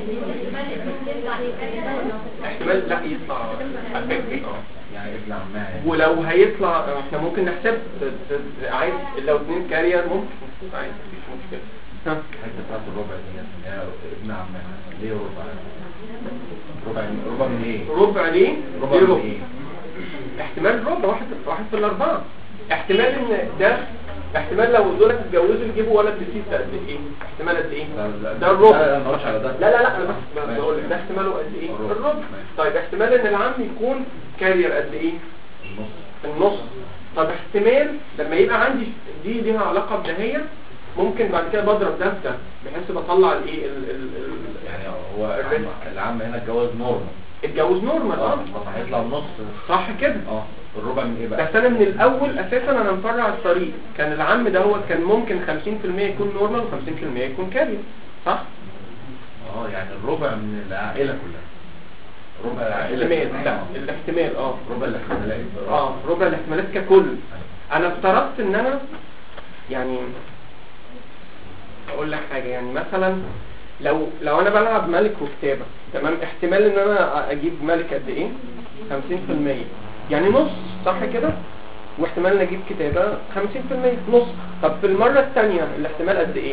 احتمال لا يطلع affected. يعني ابن عمها يعني. ولو هيطلع احنا ممكن نحسب ت- ت- عايز لو اتنين كارير ممكن عايز مفيش مشكله ها الحته بتاعت الربع دي يعني هي ابن عمها ليه ربع؟ ربع ربع من ايه؟ ربع ليه؟ ربع ليه من ربع ايه؟ احتمال ربع واحد واحد في الاربعه احتمال ان ده احتمال لو دول اتجوزوا يجيبوا ولد بسيط قد ايه؟ احتمال قد ايه؟ لا، لا، ده الربع لا، لا، ما قلتش على ده. لا لا لا انا بس ماشي. بقول لك ده احتماله قد ايه؟ الربع. الربع ماشي. طيب احتمال ان العم يكون كارير قد ايه؟ النص النص طب احتمال لما يبقى عندي دي ليها علاقه بدهيه ممكن بعد كده بضرب ده في ده بحيث بطلع الايه ال- ال- ال- يعني هو العم, العم هنا اتجوز نورمال الجواز نورمال اه اه فهيطلع النص صح كده اه الربع من ايه بقى؟ بس انا من الاول اساسا انا مفرع الطريق كان العم ده هو كان ممكن 50% يكون نورمال و50% يكون كارير صح اه يعني الربع من العائله كلها ربع العائله الاحتمال لا آه. الاحتمال اه ربع الاحتمالات اه ربع الاحتمالات ككل انا افترضت ان انا يعني اقول لك حاجه يعني مثلا لو لو انا بلعب ملك وكتابه تمام احتمال ان انا اجيب ملك قد ايه 50% يعني نص صح كده واحتمال ان اجيب كتابه 50% نص طب في المره الثانيه الاحتمال قد ايه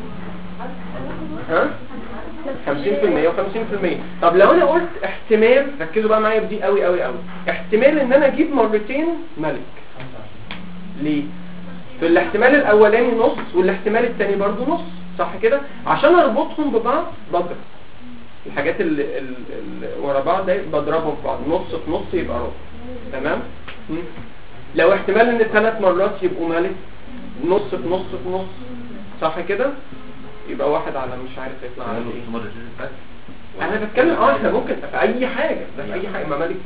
ها 50% و50% طب لو انا قلت احتمال ركزوا بقى معايا في دي قوي قوي قوي احتمال ان انا اجيب مرتين ملك ليه في الاحتمال الاولاني نص والاحتمال الثاني برضو نص صح كده عشان اربطهم ببعض بضرب الحاجات اللي, اللي ورا بعض دي بضربهم في بعض نص في نص يبقى ربع تمام مم. لو احتمال ان ثلاث مرات يبقوا ملك نص في نص في نص صح كده يبقى واحد على مش عارف يطلع على قالوا ايه السمر الرئيسي بس انا بتكلم اه احنا ممكن في اي حاجه ده في اي حاجه ما مالك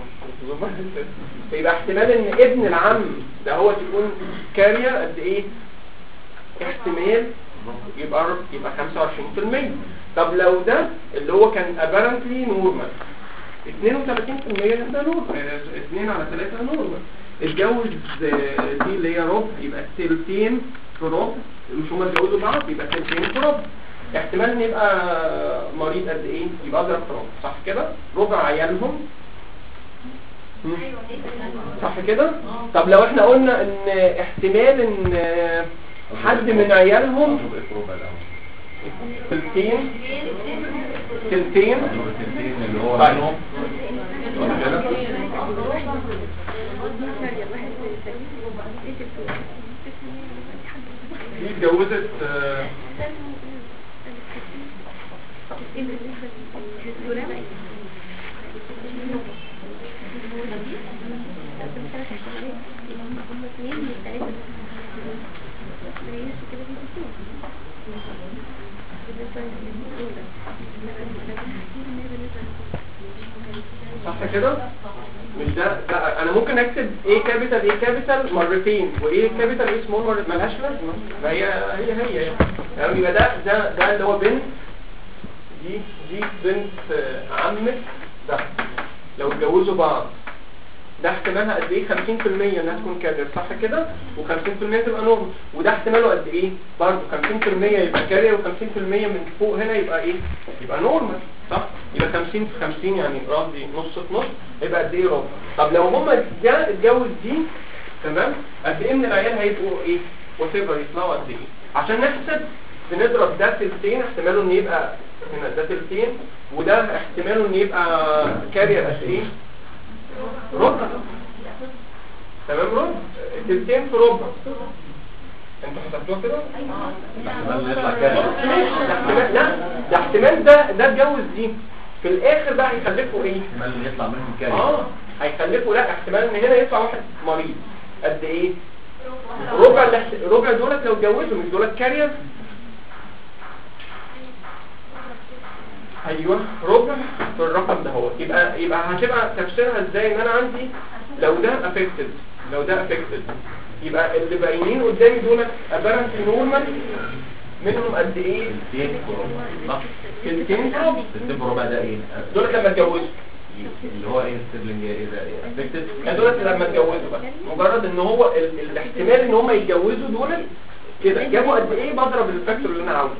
يبقى احتمال ان ابن العم ده هو يكون كارير قد ايه احتمال يبقى يبقى 25% طب لو ده اللي هو كان apparently normal 32% ده نورمال 2 على 3 نورمال اتجوز آه، دي اللي هي ربع يبقى التلتين في ربع مش هما اتجوزوا بعض يبقى تلتين في ربع احتمال ان يبقى مريض قد ايه يبقى اضرب في ربع صح كده ربع عيالهم مم. صح كده طب لو احنا قلنا ان احتمال ان حد من عيالهم اضرب ايه في ربع الاول تلتين تلتين اضرب التلتين اللي هو طيب. منهم صح كده دي اتجوزت آه، صح كده مش ده, ده انا ممكن اكتب ايه كابيتال ايه كابيتال مرتين وايه كابيتال ايه سمول مرتين ملهاش لازمه ما هي هي هي يعني يعني يبقى ده ده ده اللي هو بنت دي دي بنت آه، عمك ده لو اتجوزوا بعض ده احتمالها قد ايه 50% انها تكون كارير صح كده و50% تبقى نورمال وده احتماله قد ايه برضه 50% يبقى كارير و50% من فوق هنا يبقى ايه يبقى نورمال صح يبقى 50 في 50 يعني قصدي نص في نص يبقى قد ايه ربع طب لو هما ده اتجوز دي تمام قد ايه من العيال هيبقوا ايه وات ايفر يطلعوا قد ايه عشان نحسب بنضرب ده تلتين احتماله ان يبقى هنا ده تلتين وده احتماله ان يبقى كارير قد ايه ربع تمام ربع تلتين في ربع انتوا حسبتوها كده؟ احتمال يطلع كده ده احتمال لا ده احتمال ده ده اتجوز دي في الاخر بقى هيخلفوا ايه؟ احتمال يطلع منهم كاري اه هيخلفوا لا احتمال ان هنا يطلع واحد مريض قد ايه؟ ربع الاحت- ربع دولت لو اتجوزوا مش دولت كارير ايوه ربع في الرقم ده هو يبقى يبقى هتبقى تفسيرها ازاي ان انا عندي لو ده افكتد لو ده افكتد يبقى اللي باينين قدامي دول ابارنت نورمال منهم قد ايه تلتين في ربع صح تلتين في ربع تلتين في ربع ده ايه دول لما اتجوزوا اللي هو ايه السيبلنج ايه ده ايه افكتد يعني دولت لما اتجوزوا بس مجرد ان هو ال- الاحتمال ان هم يتجوزوا دولت كده جابوا قد ايه بضرب الفاكتور اللي انا عاوزه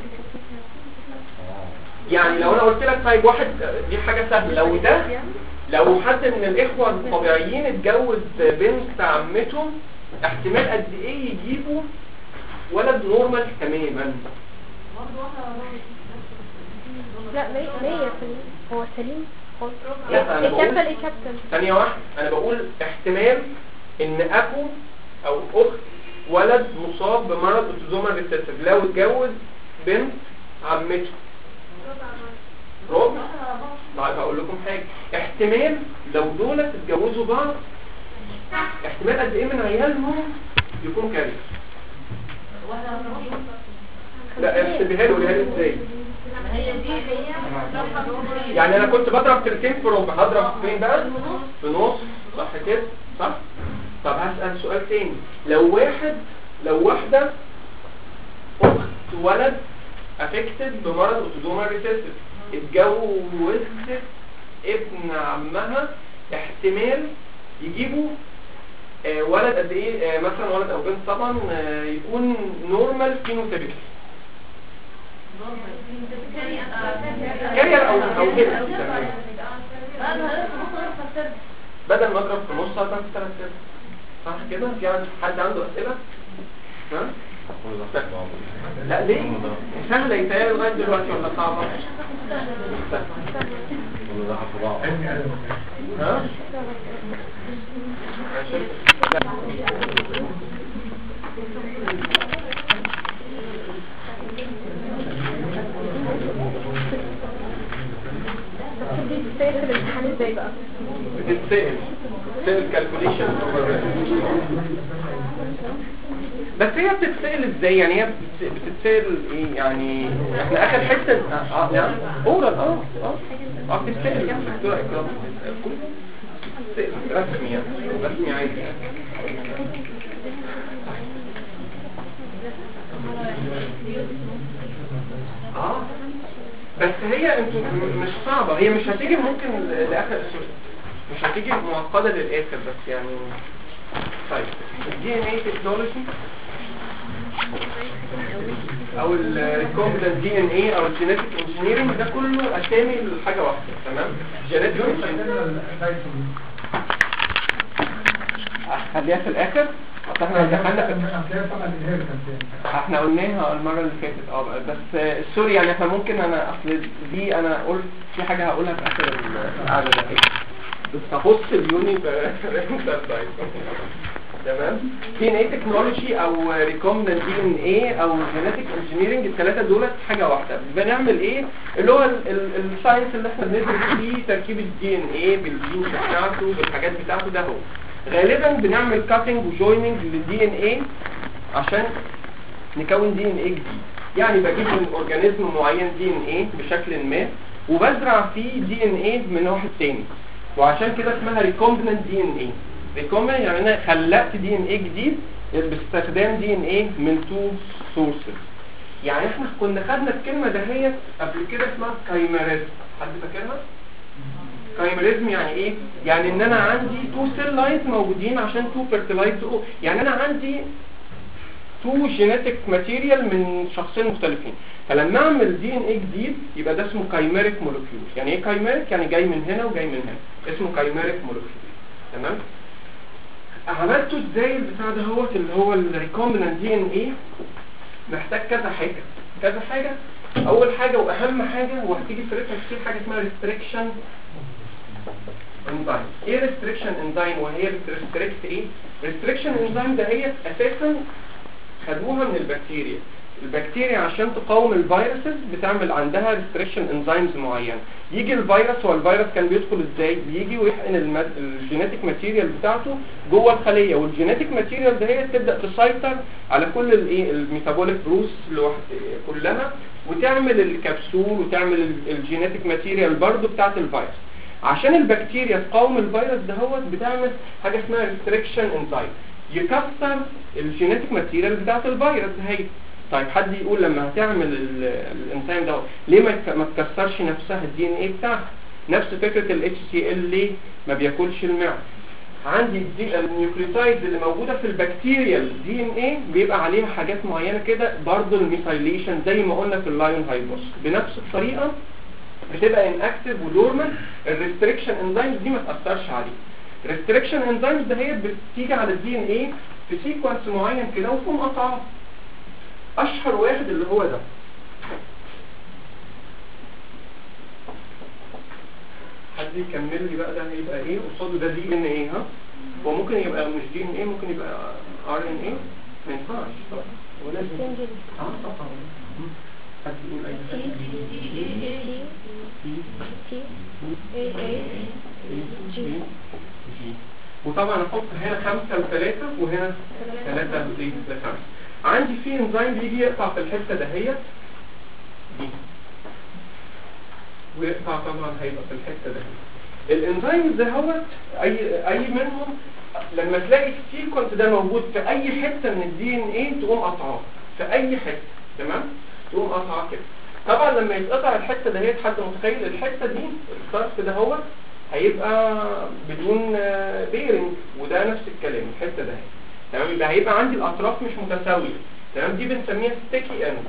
يعني لو انا قلت لك طيب واحد دي حاجه سهله لو ده لو حد من الاخوه الطبيعيين اتجوز بنت عمته احتمال قد ايه يجيبوا ولد نورمال تماما لا مية مية في المية. هو سليم خالص لا، أنا بقول- الكابتن الكابتن ثانيه واحده انا بقول احتمال ان اخو او اخت ولد مصاب بمرض اوتوزومال ريسيسيف لو اتجوز بنت عمته ربع طيب هقول لكم حاجه احتمال لو دولت اتجوزوا بعض احتمال قد ايه من عيالهم يكون كارثه لا احسبها له قولها لي ازاي هي دي هي يعني انا كنت بضرب تلتين في ربع هضرب فين بقى في نص صح كده صح طب هسأل سؤال تاني لو واحد لو واحدة اخت ولد افكتد بمرض اوتوزومال ريسيسيف اتجوزت ابن عمها احتمال يجيبوا آه، ولد قد ايه آه، مثلا ولد او بنت طبعا آه، يكون نورمال فينوتيبيكال كارير او او كده بدل ما اضرب في نص اضرب في ثلاث ارباع صح كده في عند- حد عنده اسئله ها لا ليه سهله يتهيألي لغايه دلوقتي ولا صعبه كله دخل في بعض ها ماشي. لا. بس دي بتتسأل في الامتحان ازاي بقى بتتسأل بتتسأل كالكوليشن بس هي بتتسأل ازاي يعني هي بتت- بتتسأل ايه يعني احنا اخر حته اه آه، يعني اورال اه اه اه بتتسأل دكتور اكرام بتتسأل كل بتتسأل رسمي يعني رسمي عادي اه بس هي انتوا م- مش صعبة هي مش هتيجي ممكن ل- لاخر مش هتيجي معقدة للاخر بس يعني طيب الدي ان اي تكنولوجي او الريكومبلنت دي ان ايه او الجينيتك انجينيرنج ده كله اسامي لحاجه واحده تمام جينيتك خليها في الاخر اصل احنا دخلنا في احنا قلناها المره اللي فاتت اه بس آه، سوري يعني احنا ممكن انا اصل دي انا قلت في حاجه هقولها في اخر القعده ده بس هخص اليوني برينتال تمام دي ان اي تكنولوجي او ريكومبنت دي ان اي او جينيتك انجينيرنج الثلاثه دولت حاجه واحده بنعمل ايه اللي هو الساينس اللي احنا بندرس فيه تركيب الدي ان اي بالجينز بتاعته بالحاجات بتاعته ده هو غالبا بنعمل كاتنج وجويننج للدي ان اي عشان نكون دي ان اي جديد يعني بجيب من اورجانيزم معين دي ان اي بشكل ما وبزرع فيه دي ان اي من واحد تاني وعشان كده اسمها ريكومبننت دي ان اي ريكومبننت يعني انا خلقت دي ان اي جديد باستخدام دي ان اي من تو سورسز يعني احنا كنا خدنا الكلمه دهيت قبل كده اسمها كايميريزم حد فاكرها كايميريزم يعني ايه يعني ان انا عندي تو سيل لاينز موجودين عشان تو فيرتلايز يعني انا عندي تو جينيتك ماتيريال من شخصين مختلفين فلما اعمل دي ان اي جديد يبقى ده اسمه كايميريك مولكيول يعني ايه كايميريك يعني جاي من هنا وجاي من هنا اسمه كايميريك مولكيول تمام عملته ازاي البتاع ده هو اللي هو الريكومبننت دي ان ايه محتاج كذا حاجه كذا حاجه اول حاجه واهم حاجه وهتيجي في ريتم كتير حاجه اسمها ريستريكشن انزيم ايه ريستريكشن انزيم وهي بتريستريكت ايه ريستريكشن انزيم ده هي اساسا خدوها من البكتيريا البكتيريا عشان تقاوم الفيروسز بتعمل عندها ريستريكشن انزيمز معين يجي الفيروس والفيروس كان بيدخل ازاي بيجي ويحقن المد... الجينيتك ماتيريال بتاعته جوه الخليه والجينيتك ماتيريال ده هي تبدا تسيطر على كل الايه الميتابوليك بروس لوحد كلها وتعمل الكبسول وتعمل ال- الجينيتك ماتيريال برضو بتاعت الفيروس عشان البكتيريا تقاوم الفيروس دهوت بتعمل حاجه اسمها ريستريكشن انزيم يكسر الجينيتك ماتيريال بتاعت الفيروس هي طيب حد يقول لما هتعمل ال- الانزيم ده ليه ما يك- ما تكسرش نفسها الدي ان ايه بتاعها نفس فكره الاتش سي ال ليه ما بياكلش المعده عندي الدي النيوكليوتايدز اللي موجوده في البكتيريا الدي ان ايه بيبقى عليها حاجات معينه كده برضه الميثايليشن زي ما قلنا في اللايون هايبوس بنفس الطريقه بتبقى انكتيف ودورمنت الريستريكشن انزيمز دي ما تاثرش عليه الريستريكشن انزيمز ده هي بتيجي على الدي ان ايه في سيكونس معين كده وتقوم قطعه اشهر واحد اللي هو ده حد يكمل لي بقى ده هيبقى ايه قصاده ده دي ان ايه ها هو ممكن يبقى مش دي ان ايه ممكن يبقى ار ان ايه ما ينفعش طبعا هو لازم اه طبعا مم. حد يقول اي حاجه وطبعا احط هنا خمسة وثلاثة وهنا ثلاثة وزيد لخمسة عندي في انزيم بيجي يقطع في الحتة دهيت دي ويقطع طبعا هيبقى في الحتة دهيت الانزيم ده هو اي اي منهم لما تلاقي السيكونس ده موجود في اي حتة من الدي ان ايه تقوم قطعاه في اي حتة تمام تقوم قطعاه كده طبعا لما يتقطع الحتة دهيت حد متخيل الحتة دي الطرف ده هو هيبقى بدون بيرنج وده نفس الكلام الحته ده تمام يبقى هيبقى عندي الاطراف مش متساويه تمام دي بنسميها ستيكي اند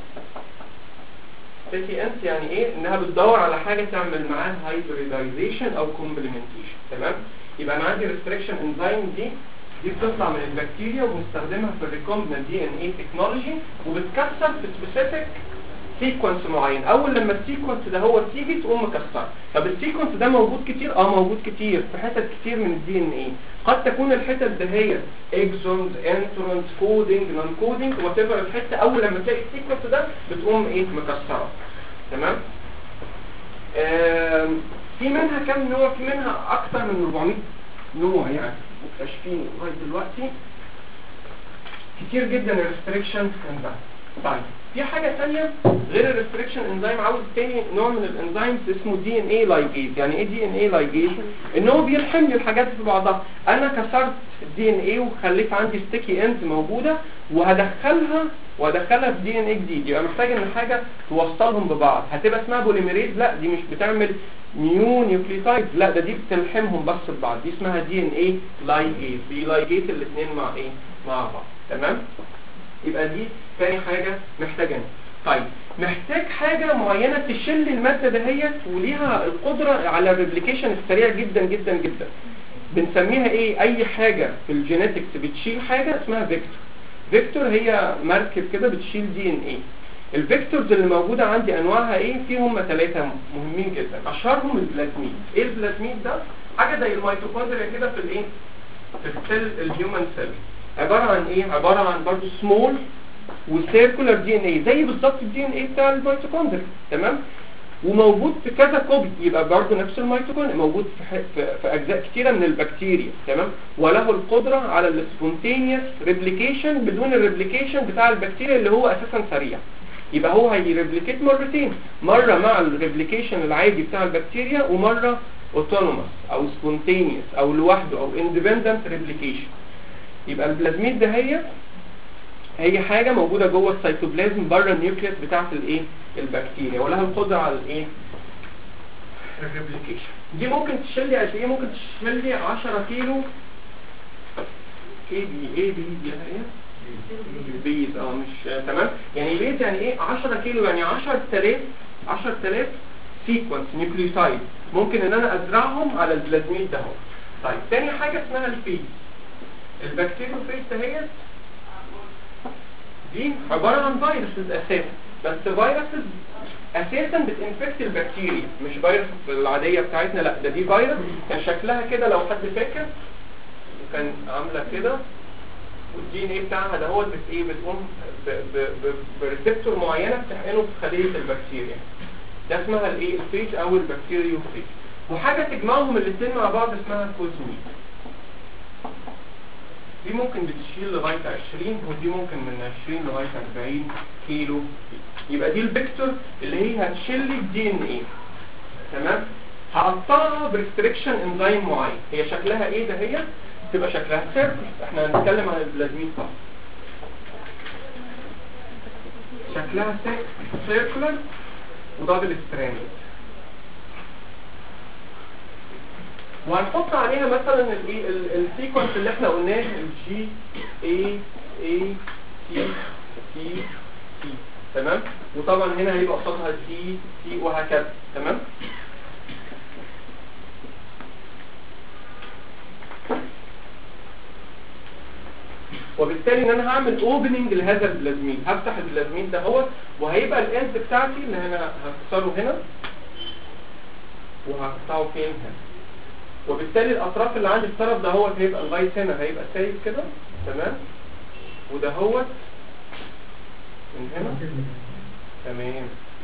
ستيكي اند يعني ايه انها بتدور على حاجه تعمل معاها هايبريدايزيشن او كومبلمنتيشن تمام يبقى انا عندي ريستريكشن انزيم دي دي بتطلع من البكتيريا وبنستخدمها في الريكومبنت دي ان اي تكنولوجي وبتكسر في سبيسيفيك سيكونس معين اول لما السيكونس ده هو تيجي تقوم مكسره طب السيكونس ده موجود كتير اه موجود كتير في حتت كتير من الدي ان ايه قد تكون الحتت دهيت اكزونز انترونز كودنج نون كودنج وات ايفر الحته اول لما تلاقي السيكونس ده بتقوم ايه مكسره تمام آم، في منها كم نوع في منها اكتر من 400 نوع يعني مكتشفين لغايه دلوقتي كتير جدا الريستريكشن انزيم طيب في حاجة تانية غير الريستريكشن انزيم عاوز تاني نوع من الانزيمز اسمه دي ان اي لايجيز يعني ايه دي ان اي لايجيز ان هو بيلحم لي الحاجات في بعضها انا كسرت الدي ان اي وخليت عندي ستيكي اند موجودة وهدخلها وهدخلها في دي ان اي جديد يبقى محتاج ان حاجة توصلهم ببعض هتبقى اسمها بوليميريز لا دي مش بتعمل نيو نيوكليوتايد لا ده دي بتلحمهم بس ببعض دي اسمها دي ان اي لايجيز بيلايجيت الاثنين مع ايه مع بعض تمام يبقى دي تاني حاجه محتاجينها طيب محتاج حاجه معينه تشيل الماده دهيت وليها القدره على الريبليكيشن السريع جدا جدا جدا بنسميها ايه اي حاجه في الجينيتكس بتشيل حاجه اسمها فيكتور فيكتور هي مركب كده بتشيل دي ان ايه الفيكتورز اللي موجوده عندي انواعها ايه في هم ثلاثه مهمين جدا اشهرهم البلازميد ايه البلازميد ده حاجه زي الميتوكوندريا كده في الايه في السيل الهيومن سيل عباره عن ايه عباره عن برضو سمول وسيركولار دي ان ايه زي بالظبط الدي ان ايه بتاع الميتوكوندريا تمام وموجود في كذا كوبي يبقى برضه نفس الميتوكوندريا موجود في, ح- في, في اجزاء كتيره من البكتيريا تمام وله القدره على السبونتينيوس ريبليكيشن بدون الريبليكيشن بتاع البكتيريا اللي هو اساسا سريع يبقى هو هيريبليكيت مرتين مره مع الريبليكيشن العادي بتاع البكتيريا ومره اوتونوموس او سبونتينيوس او لوحده او اندبندنت ريبليكيشن يبقى البلازميد ده هي هي حاجة موجودة جوه السيتوبلازم بره النيوكليس بتاعت الايه البكتيريا ولها القدرة على الايه الريبليكيشن دي ممكن تشيل لي قد ايه ممكن تشيل لي 10 كيلو ايه دي ايه دي دي ايه بيز اه مش تمام يعني بيز يعني ايه 10 كيلو يعني 10000 10000 سيكونس نيوكليوتايد ممكن ان انا ازرعهم على البلازميد ده اهو طيب تاني حاجة اسمها الفيز البكتيريوفيج دهيت دي عبارة عن فيروسز اساسا بس فيروسز اساسا بتنفكت البكتيريا مش فيروس العادية بتاعتنا لا ده دي فيروس كان شكلها كده لو حد فاكر كان عاملة كده والدي ان ايه بتاعها ده هو بت ايه بتقوم ب- ب- ب- بريسبتور معينة بتحقنه في خلية البكتيريا ده اسمها الايه الفيج او البكتيريوفيج وحاجة تجمعهم الاثنين مع بعض اسمها كوزميد دي ممكن بتشيل لغاية 20 ودي ممكن من 20 لغاية 40 كيلو يبقى دي الفيكتور اللي هي هتشيل لي الدي ان ايه تمام هقطعها بريستريكشن انزيم معين هي شكلها ايه ده هي تبقى شكلها سيركل احنا هنتكلم عن البلازمين فقط شكلها سيركولر ودبل ستراند وهنحط عليها مثلا الايه السيكونس اللي احنا قلناه الجي اي اي تي تي تي تمام وطبعا هنا هيبقى قصادها تي تي وهكذا تمام وبالتالي ان انا هعمل اوبننج لهذا البلازمين هفتح البلازمين ده هو وهيبقى الاند بتاعتي اللي انا هكسره هنا وهقطعه فين هنا وبالتالي الاطراف اللي عندي الطرف ده هو هيبقى لغايه هنا هيبقى سايب كده تمام وده هو من هنا تمام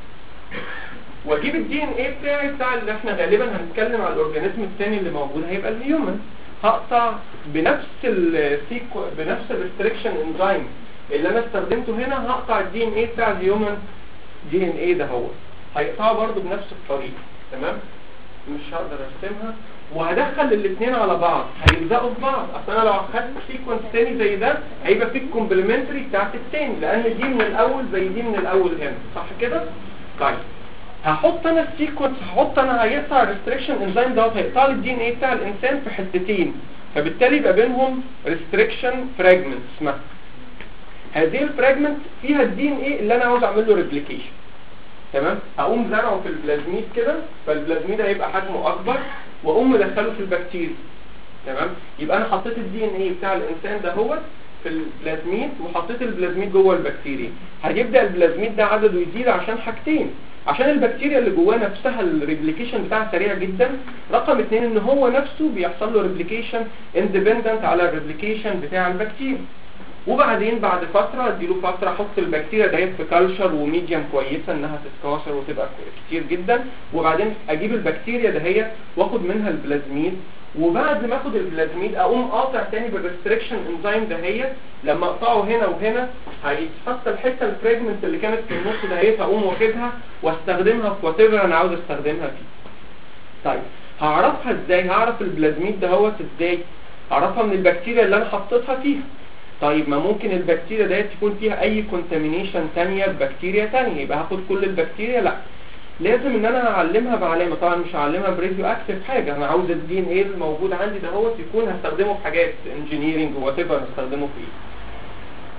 واجيب الدي ان ايه بتاعي بتاع اللي احنا غالبا هنتكلم على الاورجانيزم الثاني اللي موجود هيبقى الهيومن هقطع بنفس السيكو بنفس الريستريكشن انزيم اللي انا استخدمته هنا هقطع الدي ان ايه بتاع الهيومن دي ان ايه ده هو هيقطعه برضه بنفس الطريقه تمام مش هقدر ارسمها وهدخل الاثنين على بعض هيلزقوا في بعض اصل انا لو اخدت سيكونس تاني زي ده هيبقى في الكومبلمنتري بتاعت التاني لان دي من الاول زي دي من الاول هنا صح كده طيب هحط انا السيكونس هحط انا هيقطع الريستريكشن انزيم دوت هيقطع لي الدي ان ايه بتاع الانسان في حتتين فبالتالي يبقى بينهم ريستريكشن فراجمنت اسمها هذه الفراجمنت فيها الدي ان ايه اللي انا عاوز اعمل له ريبليكيشن تمام هقوم زرعه في البلازميد كده فالبلازميد هيبقى حجمه اكبر واقوم مدخله في البكتيريا تمام يبقى انا حطيت الدي ان ايه بتاع الانسان ده هو في البلازميد وحطيت البلازميد جوه البكتيريا هيبدا البلازميد ده عدده يزيد عشان حاجتين عشان البكتيريا اللي جواه نفسها الريبليكيشن بتاعها سريع جدا رقم اتنين ان هو نفسه بيحصل له ريبليكيشن اندبندنت على الريبليكيشن بتاع البكتيريا وبعدين بعد فترة اديله فترة احط البكتيريا ديت في كالشر وميديم كويسة انها تتكاثر وتبقى كتير جدا وبعدين اجيب البكتيريا دهيت واخد منها البلازميد وبعد ما اخد البلازميد اقوم قاطع تاني بالريستريكشن انزيم دهيت لما اقطعه هنا وهنا هيتحط الحته الفراجمنت اللي كانت في النص دهيت هقوم واخدها واستخدمها في وات انا عاوز استخدمها فيه طيب هعرفها ازاي هعرف البلازميد دهوت ازاي هعرفها من البكتيريا اللي انا حطيتها فيها طيب ما ممكن البكتيريا ديت تكون فيها اي كونتامينيشن تانية ببكتيريا تانية يبقى هاخد كل البكتيريا لا لازم ان انا اعلمها بعلامه طبعا مش هعلمها براديو اكتف حاجه انا عاوز الدي ان ايه الموجود عندي ده هو يكون هستخدمه في حاجات انجينيرنج وات ايفر هستخدمه في ايه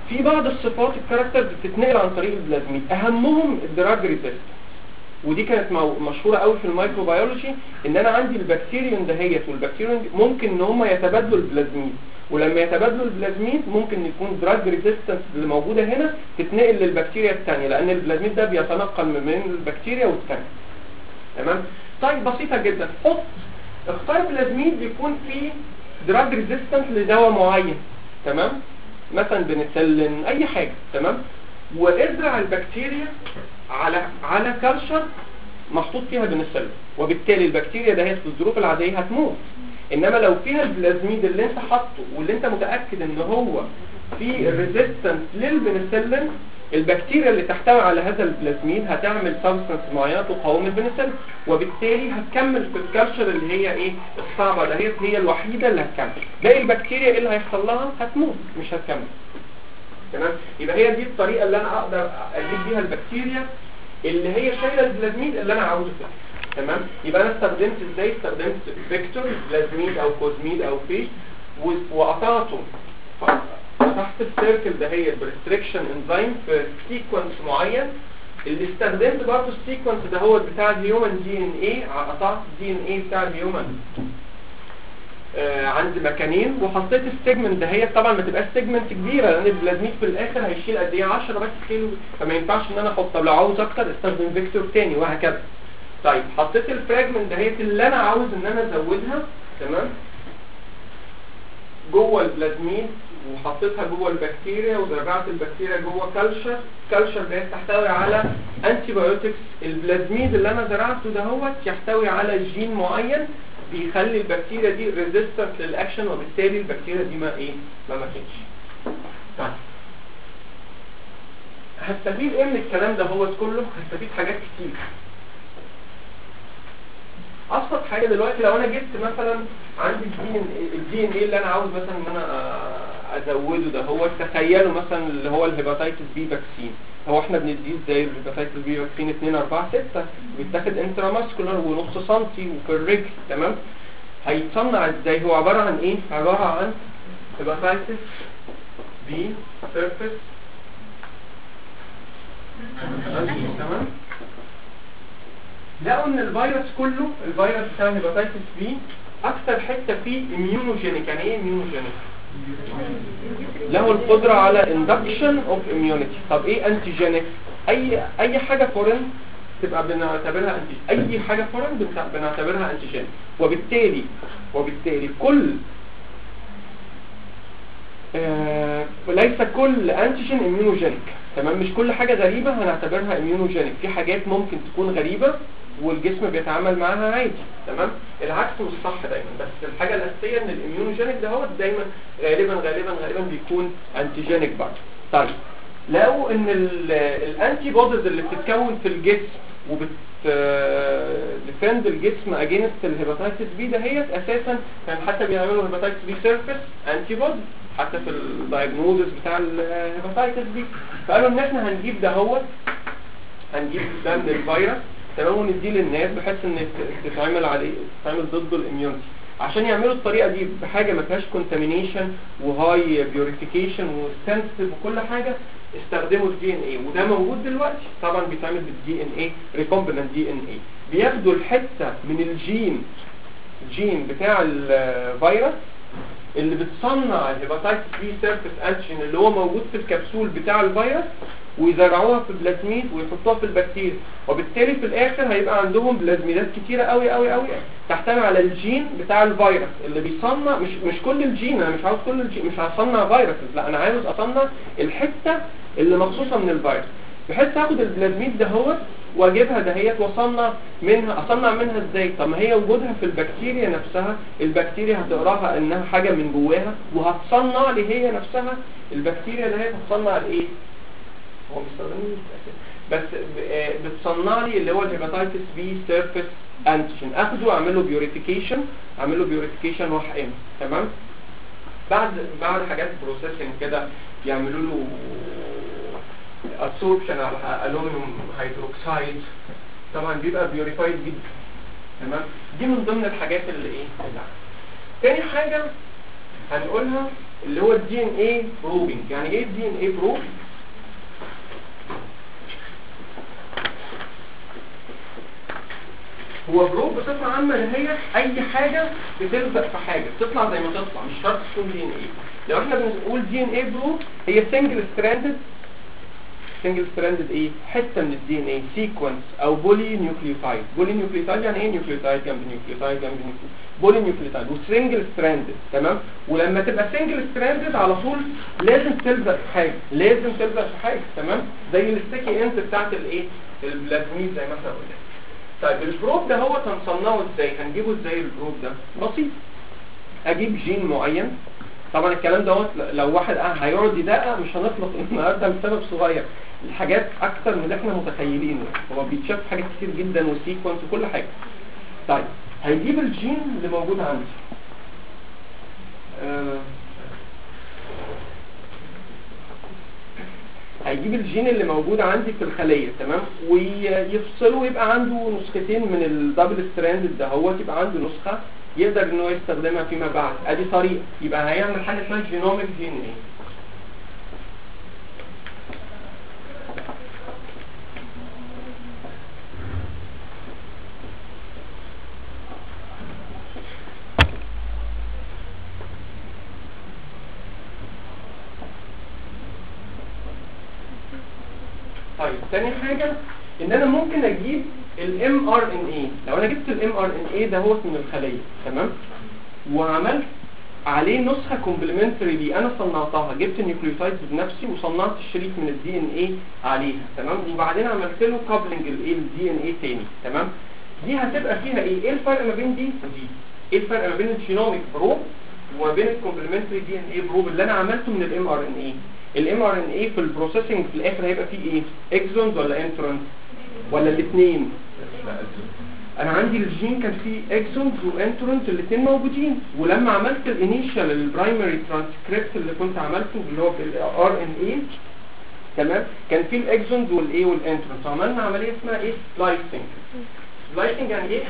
في بعض الصفات الكاركترز بتتنقل عن طريق البلازميد اهمهم الدراج ريزيست ودي كانت مو- مشهوره قوي في الميكروبيولوجي ان انا عندي البكتيريون دهيت والبكتيريون دي ممكن ان هم يتبادلوا البلازميد ولما يتبادلوا البلازميد ممكن يكون دراج ريزيستنس اللي موجوده هنا تتنقل للبكتيريا الثانيه لان البلازميد ده بيتنقل من بين البكتيريا والثانيه تمام طيب بسيطه جدا حط اختار بلازميد يكون فيه دراج ريزيستنس لدواء معين تمام مثلا بنسلين اي حاجه تمام وازرع البكتيريا على على كالشر محطوط فيها بنسلين وبالتالي البكتيريا ده في الظروف العاديه هتموت انما لو فيها البلازميد اللي انت حاطه واللي انت متاكد ان هو في ريزيستنس للبنسلين البكتيريا اللي تحتوي على هذا البلازميد هتعمل سبستنس معينه تقاوم البنسلين وبالتالي هتكمل في الكالشر اللي هي ايه الصعبه ده هي هي الوحيده اللي هتكمل باقي البكتيريا ايه اللي هيحصل لها هتموت مش هتكمل تمام يبقى هي دي الطريقه اللي انا اقدر اجيب بيها البكتيريا اللي هي شايله البلازميد اللي انا عاوزه فيها تمام يبقى انا استخدمت ازاي استخدمت فيكتور بلازميد او كوزميد او فيش و- وقطعته فتحت السيركل ده هي البريستريكشن انزيم في سيكونس معين اللي استخدمت برضه السيكونس ده هو بتاع الهيومن دي ان ايه قطعت الدي ان ايه بتاع الهيومن آه عند مكانين وحطيت السيجمنت ده هي طبعا ما تبقاش سيجمنت كبيره لان البلازميد في الاخر هيشيل قد ايه 10 بس كيلو فما ينفعش ان انا احط طب لو عاوز اكتر استخدم فيكتور تاني وهكذا طيب حطيت الفراجمنت دهيت اللي انا عاوز ان انا ازودها تمام جوه البلازميد وحطيتها جوه البكتيريا وزرعت البكتيريا جوه كالشر كالشر ده تحتوي على انتي بايوتكس البلازميد اللي انا زرعته دهوت يحتوي على جين معين بيخلي البكتيريا دي ريزيستنت للاكشن وبالتالي البكتيريا دي ما ايه ما ماتتش طيب هستفيد ايه من الكلام ده هو كله هستفيد حاجات كتير ابسط حاجه دلوقتي لو انا جبت مثلا عندي الدي ان الدي ان ايه اللي انا عاوز مثلا ان انا آه، ازوده ده هو تخيلوا مثلا اللي هو الهيباتيتس بي فاكسين هو احنا بنديه ازاي الهيباتيتس بي فاكسين 2 4 6 بيتاخد انتراماسكولار ونص سنتي وفي الرجل تمام هيتصنع ازاي هو عباره عن ايه عباره عن هيباتيتس بي سيرفيس تمام لقوا ان الفيروس كله الفيروس بتاع الهيباتيتس بي اكتر حته فيه اميونوجينيك يعني ايه اميونوجينيك له القدره على induction of immunity طب ايه انتيجينيك اي اي حاجه فورين تبقى بنعتبرها انتي اي حاجه فورين بنت- بنعتبرها انتيجينيك وبالتالي وبالتالي كل آه، ليس كل انتيجين اميونوجينيك تمام مش كل حاجه غريبه هنعتبرها اميونوجينيك في حاجات ممكن تكون غريبه والجسم بيتعامل معاها عادي تمام العكس مش صح دايما بس الحاجه الاساسيه ان الاميونوجينيك ده هو دايما غالبا غالبا غالبا بيكون انتيجينيك برضه طيب لقوا ان الانتي بوديز اللي بتتكون في الجسم وبت ديفند الجسم اجينست الهيباتيتس بي دهيت اساسا كان حتى بيعملوا هيباتيتس بي سيرفيس انتي بودي حتى في الدايجنوزس بتاع الهيباتيتس بي فقالوا ان احنا هنجيب دهوت هنجيب ده من الفيروس تمام ونديه للناس بحيث ان ت- تتعمل عليه تتعمل ضده الاميونتي عشان يعملوا الطريقه دي بحاجه ما فيهاش كونتامينيشن وهاي بيوريفيكيشن وسنسيتيف وكل حاجه استخدموا الدي ان اي وده موجود دلوقتي طبعا بيتعمل بالدي ان اي ريكومبيننت دي ان اي بياخدوا الحته من الجين الجين بتاع الفيروس اللي بتصنع الهيباتيتس بي سيرفيس انتيجين اللي هو موجود في الكبسول بتاع الفيروس ويزرعوها في بلازميد ويحطوها في البكتيريا وبالتالي في الاخر هيبقى عندهم بلازميدات كتيره قوي قوي قوي تحتوي على الجين بتاع الفيروس اللي بيصنع مش مش كل الجين انا مش عاوز كل الجين مش هصنع فيروسز لا انا عاوز اصنع الحته اللي مخصوصه من الفيروس بحيث اخد البلازميد ده هو واجيبها دهيت واصنع منها اصنع منها ازاي طب ما هي وجودها في البكتيريا نفسها البكتيريا هتقراها انها حاجه من جواها وهتصنع لي هي نفسها البكتيريا دهيت هتصنع الايه هو بيستخدمني بس ب- آه، بتصنع لي اللي هو الهيباتيتس بي سيرفيس انتيجين اخده اعمل له بيوريفيكيشن اعمل له بيوريفيكيشن واحقنه تمام بعد بعد حاجات بروسيسنج كده يعملوا له ابسوربشن على الومنيوم هيدروكسيد طبعا بيبقى بيوريفايد جدا تمام دي من ضمن الحاجات اللي ايه اللي عندي. تاني حاجه هنقولها اللي هو الدي ان اي بروبنج يعني ايه الدي ان اي بروب هو بروب بصفة عامة اللي هي أي حاجة بتلزق في حاجة بتطلع زي ما تطلع مش شرط تكون دي ان ايه لو احنا بنقول دي ان ايه بروب هي سنجل ستراندد سنجل ستراندد ايه حته من الدي ان ايه سيكونس او بولي نيوكليوتايد بولي نيوكليوتايد يعني ايه نيوكليوتايد جنب نيوكليوتايد جنب نيوكليوتايد بولي نيوكليوتايد وسنجل ستراندد تمام ولما تبقى سنجل ستراندد على طول لازم تلزق في حاجه لازم تلزق في حاجه تمام زي الستيكي اند بتاعت الايه البلازميد زي ما احنا قلنا طيب البروب ده هو هنصنعه ازاي هنجيبه ازاي البروب ده بسيط اجيب جين معين طبعا الكلام دوت لو واحد اه هيقعد يدقق مش هنخلص النهارده لسبب صغير الحاجات اكتر من اللي احنا متخيلينه هو بيتشاف حاجات كتير جدا وسيكونس وكل حاجه طيب هيجيب الجين اللي موجود عندي آه هيجيب الجين اللي موجود عندي في الخلية تمام ويفصله يبقى عنده نسختين من الدبل ستراند ده هو يبقى عنده نسخة يقدر ان هو يستخدمها فيما بعد ادي طريقة يبقى هيعمل حاجة اسمها جينوميك دي ان ايه طيب تاني حاجة ان انا ممكن اجيب الام ار ان اي لو انا جبت الام ار ان اي ده هو من الخلية تمام وعملت عليه نسخة كومبلمنتري لي انا صنعتها جبت النيوكليوتايدز بنفسي وصنعت الشريط من الدي ان اي عليها تمام وبعدين عملت له كابلنج الايه الدي ان اي تاني تمام دي هتبقى فيها ايه ايه الفرق ما بين دي ودي ايه الفرق ما بين الجينوميك بروب وما بين الكومبلمنتري دي ان اي بروب اللي انا عملته من الام ار ان اي الام ار ان اي في البروسيسنج في الاخر هيبقى فيه ايه اكزونز ولا انترونز ولا الاثنين انا عندي الجين كان فيه اكسونز وانترونز الاثنين موجودين ولما عملت الانيشال البرايمري ترانسكريبت اللي كنت عملته اللي هو بالار ان اي تمام كان فيه الاكسونز والاي والانترونز فعملنا عمليه اسمها ايه سلايسنج سلايسنج يعني ايه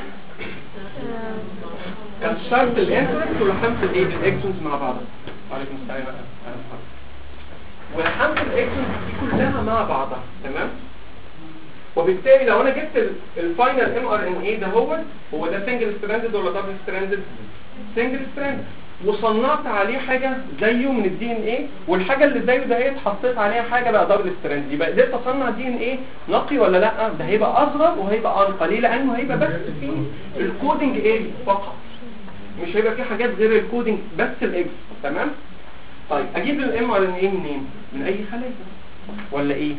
كان شرط الانترونز ولحمت الايه الاكسونز مع بعض وعليكم السلام ورحمه الله ولحمت الاكسونز دي كلها مع بعضها تمام وبالتالي لو انا جبت الفاينل ام ار ان اي ده هو هو ده سنجل ستراندد ولا دبل ستراندد سنجل ستراند وصنعت عليه حاجة زيه من الدي ان ايه والحاجة اللي زيه ده ايه حطيت عليها حاجة بقى دبل ستراند يبقى قدرت اصنع دي ان ايه نقي ولا لا ده هيبقى اصغر وهيبقى انقى ليه لانه هيبقى بس فيه الكودنج ايه فقط مش هيبقى فيه حاجات غير الكودنج بس الاكس تمام طيب اجيب الام ار ان ايه منين من اي خلية ولا ايه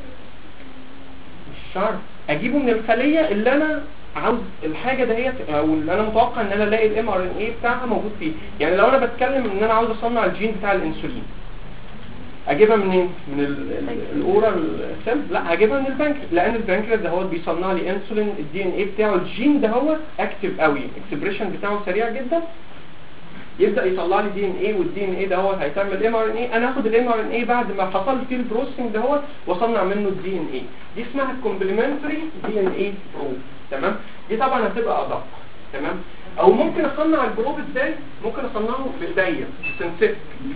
مش شرط اجيبه من الخلية اللي انا عاوز الحاجة دهيت او اللي انا متوقع ان انا الاقي الام ار ان اي بتاعها موجود فيه يعني لو انا بتكلم ان انا عاوز اصنع الجين بتاع الانسولين اجيبها منين من ال- ال- الاورال سيل لا هجيبها من البنكرياس لان البنكرياس ده هو اللي بيصنع لي انسولين الدي ان اي بتاعه الجين ده هو اكتف قوي الاكسبريشن بتاعه سريع جدا يبدا يطلع لي دي ان اي والدي ان اي ده هو هيتعمل ام ار ان اي انا هاخد الام ار ان اي بعد ما حصل فيه البروسيسنج ده هو واصنع منه الدي ان اي دي اسمها الكومبلمنتري دي ان اي بروب تمام دي طبعا هتبقى ادق تمام او ممكن اصنع البروب ازاي ممكن اصنعه بايديا سنسيتك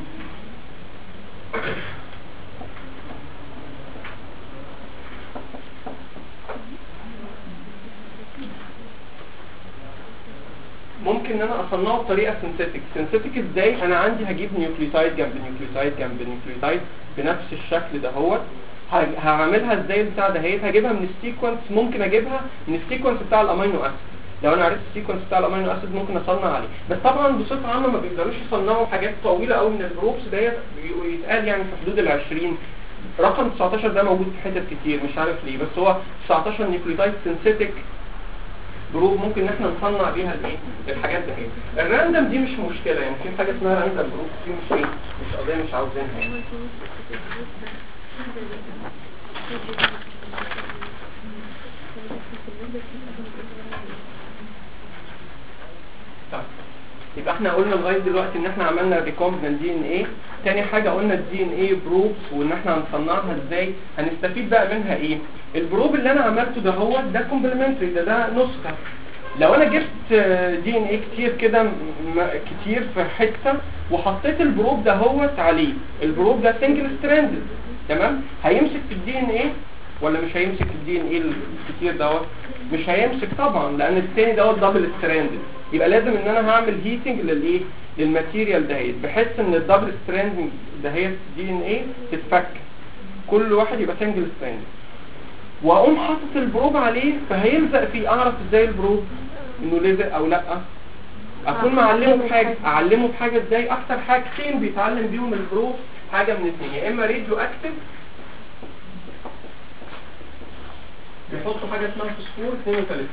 ممكن ان انا اصنعه بطريقه سينثيتك سينثيتك ازاي انا عندي هجيب نيوكليوتايد جنب نيوكليوتايد جنب نيوكليوتايد بنفس الشكل ده هو هعملها ازاي البتاع ده هي هجيبها من السيكونس ممكن اجيبها من السيكونس بتاع الامينو اسيد لو انا عرفت السيكونس بتاع الامينو اسيد ممكن اصنع عليه بس طبعا بصفه عامه ما بيقدروش يصنعوا حاجات طويله قوي من الجروبس ديت يتقال يعني في حدود ال 20 رقم 19 ده موجود في حتت كتير مش عارف ليه بس هو 19 نيوكليوتايد سينثيتك جروب ممكن ان احنا نصنع بيها الايه الحاجات دي الراندم دي مش مشكله يعني في حاجه اسمها راندم جروب دي مش ايه مش قضيه مش عاوزينها يعني طيب. يبقى احنا قلنا لغايه دلوقتي ان احنا عملنا ريكومبنت دي ان ايه تاني حاجه قلنا الدي ان ايه بروبس وان احنا هنصنعها ازاي هنستفيد بقى منها ايه البروب اللي انا عملته ده هو ده كومبلمنتري ده ده نسخه لو انا جبت دي ان ايه كتير كده م- م- كتير في حته وحطيت البروب ده هوت عليه البروب ده سنجل ستراندد تمام هيمسك في الدي ان ايه ولا مش هيمسك في الدي ان ايه الكتير دوت مش هيمسك طبعا لان التاني دوت دبل ستراندد يبقى لازم ان انا هعمل هيتنج للايه للماتيريال دهيت بحيث ان الدبل ستراندنج دهيت دي ان ايه تتفك كل واحد يبقى سنجل ستراندد واقوم حاطط البروب عليه فهيلزق فيه اعرف ازاي البروب انه لزق او لا اكون معلمه بحاجه اعلمه بحاجه ازاي اكتر حاجتين بيتعلم بيهم البروب حاجه من اثنين يا اما راديو اكتف بيحطوا حاجه اسمها فوسفور 32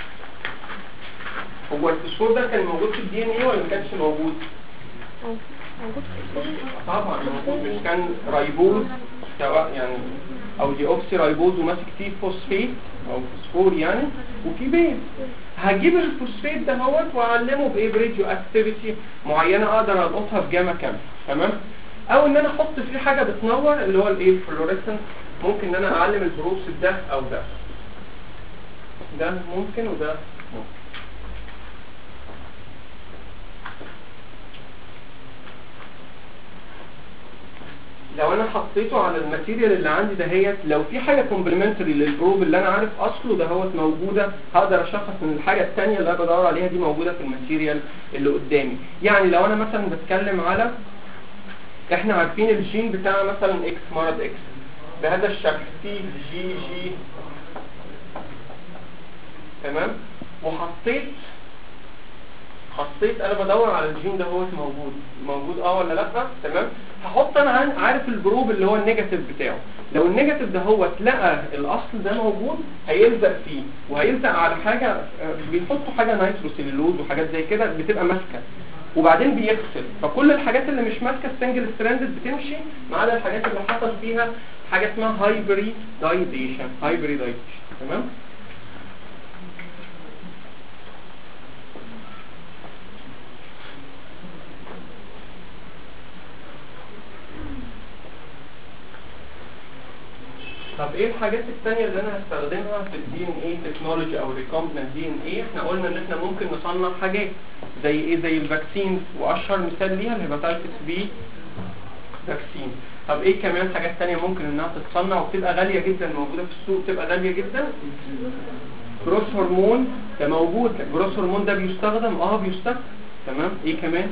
هو الفوسفور ده كان موجود في الدي ان ايه ولا ما كانش موجود؟ موجود في الصورة. طبعا موجود مش كان رايبوز سواء يعني او دي اوكسي رايبوز وماسك فيه فوسفيت او فوسفور يعني وفي بيز هجيب الفوسفيت ده هوت واعلمه بايه براديو اكتيفيتي معينه اقدر القطها في جاما كامل تمام او ان انا احط فيه حاجه بتنور اللي هو الايه الفلوريسنت ممكن ان انا اعلم البروس ده او ده ده ممكن وده ممكن لو انا حطيته على الماتيريال اللي عندي دهيت لو في حاجه كومبلمنتري للبروب اللي انا عارف اصله دهوت موجوده هقدر اشخص ان الحاجه الثانيه اللي انا بدور عليها دي موجوده في الماتيريال اللي قدامي يعني لو انا مثلا بتكلم على احنا عارفين الجين بتاع مثلا اكس مرض اكس بهذا الشكل تي جي جي تمام وحطيت حطيت انا بدور على الجين ده هو موجود موجود اه ولا لا تمام هحط انا عن- عارف الجروب اللي هو النيجاتيف بتاعه لو النيجاتيف ده هو لقى الاصل ده موجود هيلزق فيه وهيلزق على حاجه آه، بيحطوا حاجه نيتروسيلولوز وحاجات زي كده بتبقى ماسكه وبعدين بيغسل فكل الحاجات اللي مش ماسكه السنجل ستراندد بتمشي ما عدا الحاجات اللي حصل فيها حاجه اسمها هايبريدايزيشن هايبريدايزيشن تمام طب ايه الحاجات الثانيه اللي انا هستخدمها في الدي ان اي تكنولوجي او ريكومبنت دي ان اي احنا قلنا ان احنا ممكن نصنع حاجات زي ايه زي الفاكسين واشهر مثال ليها الهيباتيتس بي فاكسين طب ايه كمان حاجات تانية ممكن انها تتصنع وبتبقى غالية جدا موجودة في السوق بتبقى غالية جدا جروس هرمون ده موجود جروس هرمون ده بيستخدم اه بيستخدم تمام ايه كمان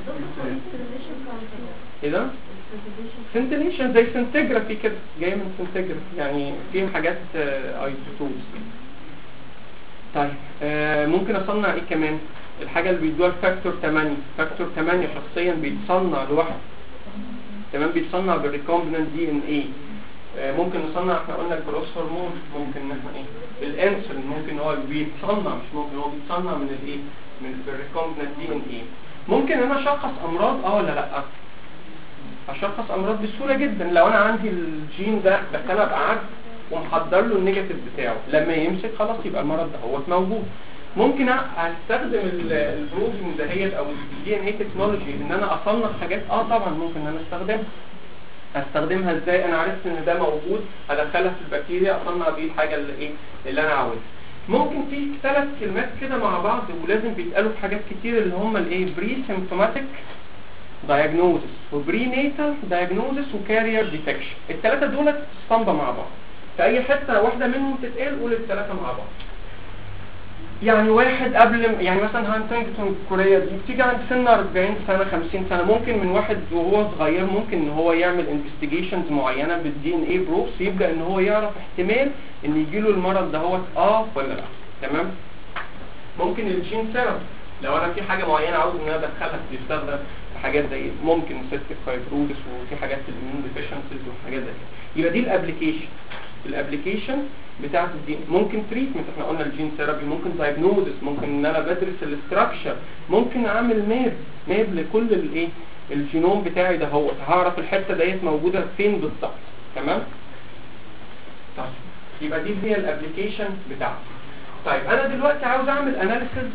ايه ده سنتيليشن زي سنتجرافي كده جاي من سنتجرافي يعني فيها حاجات ايزوتوبس طيب آه ممكن اصنع ايه كمان الحاجه اللي بيدوها الفاكتور 8 فاكتور 8 شخصيا بيتصنع لوحده تمام بيتصنع بالريكومبننت دي ان اي ممكن نصنع احنا قلنا الجروس هرمون ممكن ان احنا ايه الانسولين ممكن هو بيتصنع مش ممكن هو بيتصنع من الايه من بالريكومبننت دي ان اي ممكن انا اشخص امراض اه ولا لا اشخص امراض بسهوله جدا لو انا عندي الجين ده بس انا ابقى عارف ومحضر له النيجاتيف بتاعه لما يمسك خلاص يبقى المرض ده هو موجود ممكن أ- استخدم ال- البروتين دهيت او الدي ان اي تكنولوجي ان انا اصنع حاجات اه طبعا ممكن ان انا استخدمها استخدمها ازاي انا عرفت ان ده موجود ادخلها في البكتيريا اصنع بيه الحاجه اللي ايه اللي انا عاوزها ممكن في ثلاث كلمات كده مع بعض ولازم بيتقالوا في حاجات كتير اللي هم الايه بري سيمبتوماتيك diagnosis وبرينيتال diagnosis وكارير ديتكشن الثلاثه دول اسطمبه مع بعض في اي حته واحده منهم تتقال قول الثلاثه مع بعض يعني واحد قبل يعني مثلا هانتنجتون كوريا دي بتيجي عند سن 40 سنه 50 سنه ممكن من واحد وهو صغير ممكن ان هو يعمل انفستيجيشنز معينه بالدي ان اي بروفس يبدا ان هو يعرف احتمال ان يجي له المرض ده هو اه ولا لا تمام ممكن الجين ثيرابي لو انا في حاجه معينه عاوز ان انا ادخلها بيستخدم في حاجات زي ممكن سيستيك فايبروزس وفي حاجات في الاميون ديفيشنسيز وحاجات زي كده يبقى دي الابلكيشن الابلكيشن بتاعت الدين ممكن تريتمنت احنا قلنا الجين ثيرابي ممكن دايجنوزس ممكن ان انا بدرس الاستراكشر ممكن اعمل ماب ماب لكل الايه الجينوم بتاعي ده هو هعرف الحته ديت موجوده فين بالظبط تمام طيب يبقى دي هي الابلكيشن بتاعتي طيب انا دلوقتي عاوز اعمل اناليسيز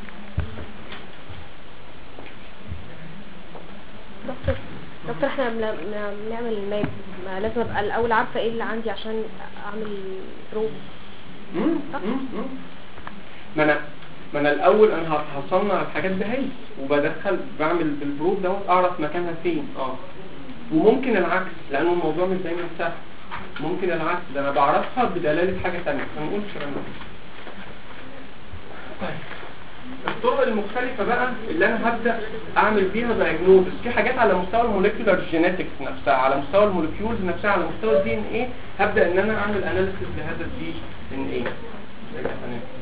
دكتور دكتور احنا بن- بن- بنعمل الماب ما لازم ابقى الاول عارفه ايه اللي عندي عشان اعمل بروب مم، مم، مم. ما انا ما انا الاول انا ه- هصنع الحاجات دي هي وبدخل بعمل بالبروب دوت اعرف مكانها فين اه وممكن العكس لانه الموضوع مش دايما سهل ممكن العكس ده انا بعرفها بدلاله حاجه ثانيه ما نقولش random. طيب الطرق المختلفة بقى اللي انا هبدأ اعمل بيها دايجنوزس في حاجات على مستوى الموليكيولار جينيتكس نفسها على مستوى الموليكيولز نفسها على مستوى الدي ان ايه هبدأ ان انا اعمل اناليسيس لهذا الدي ان ايه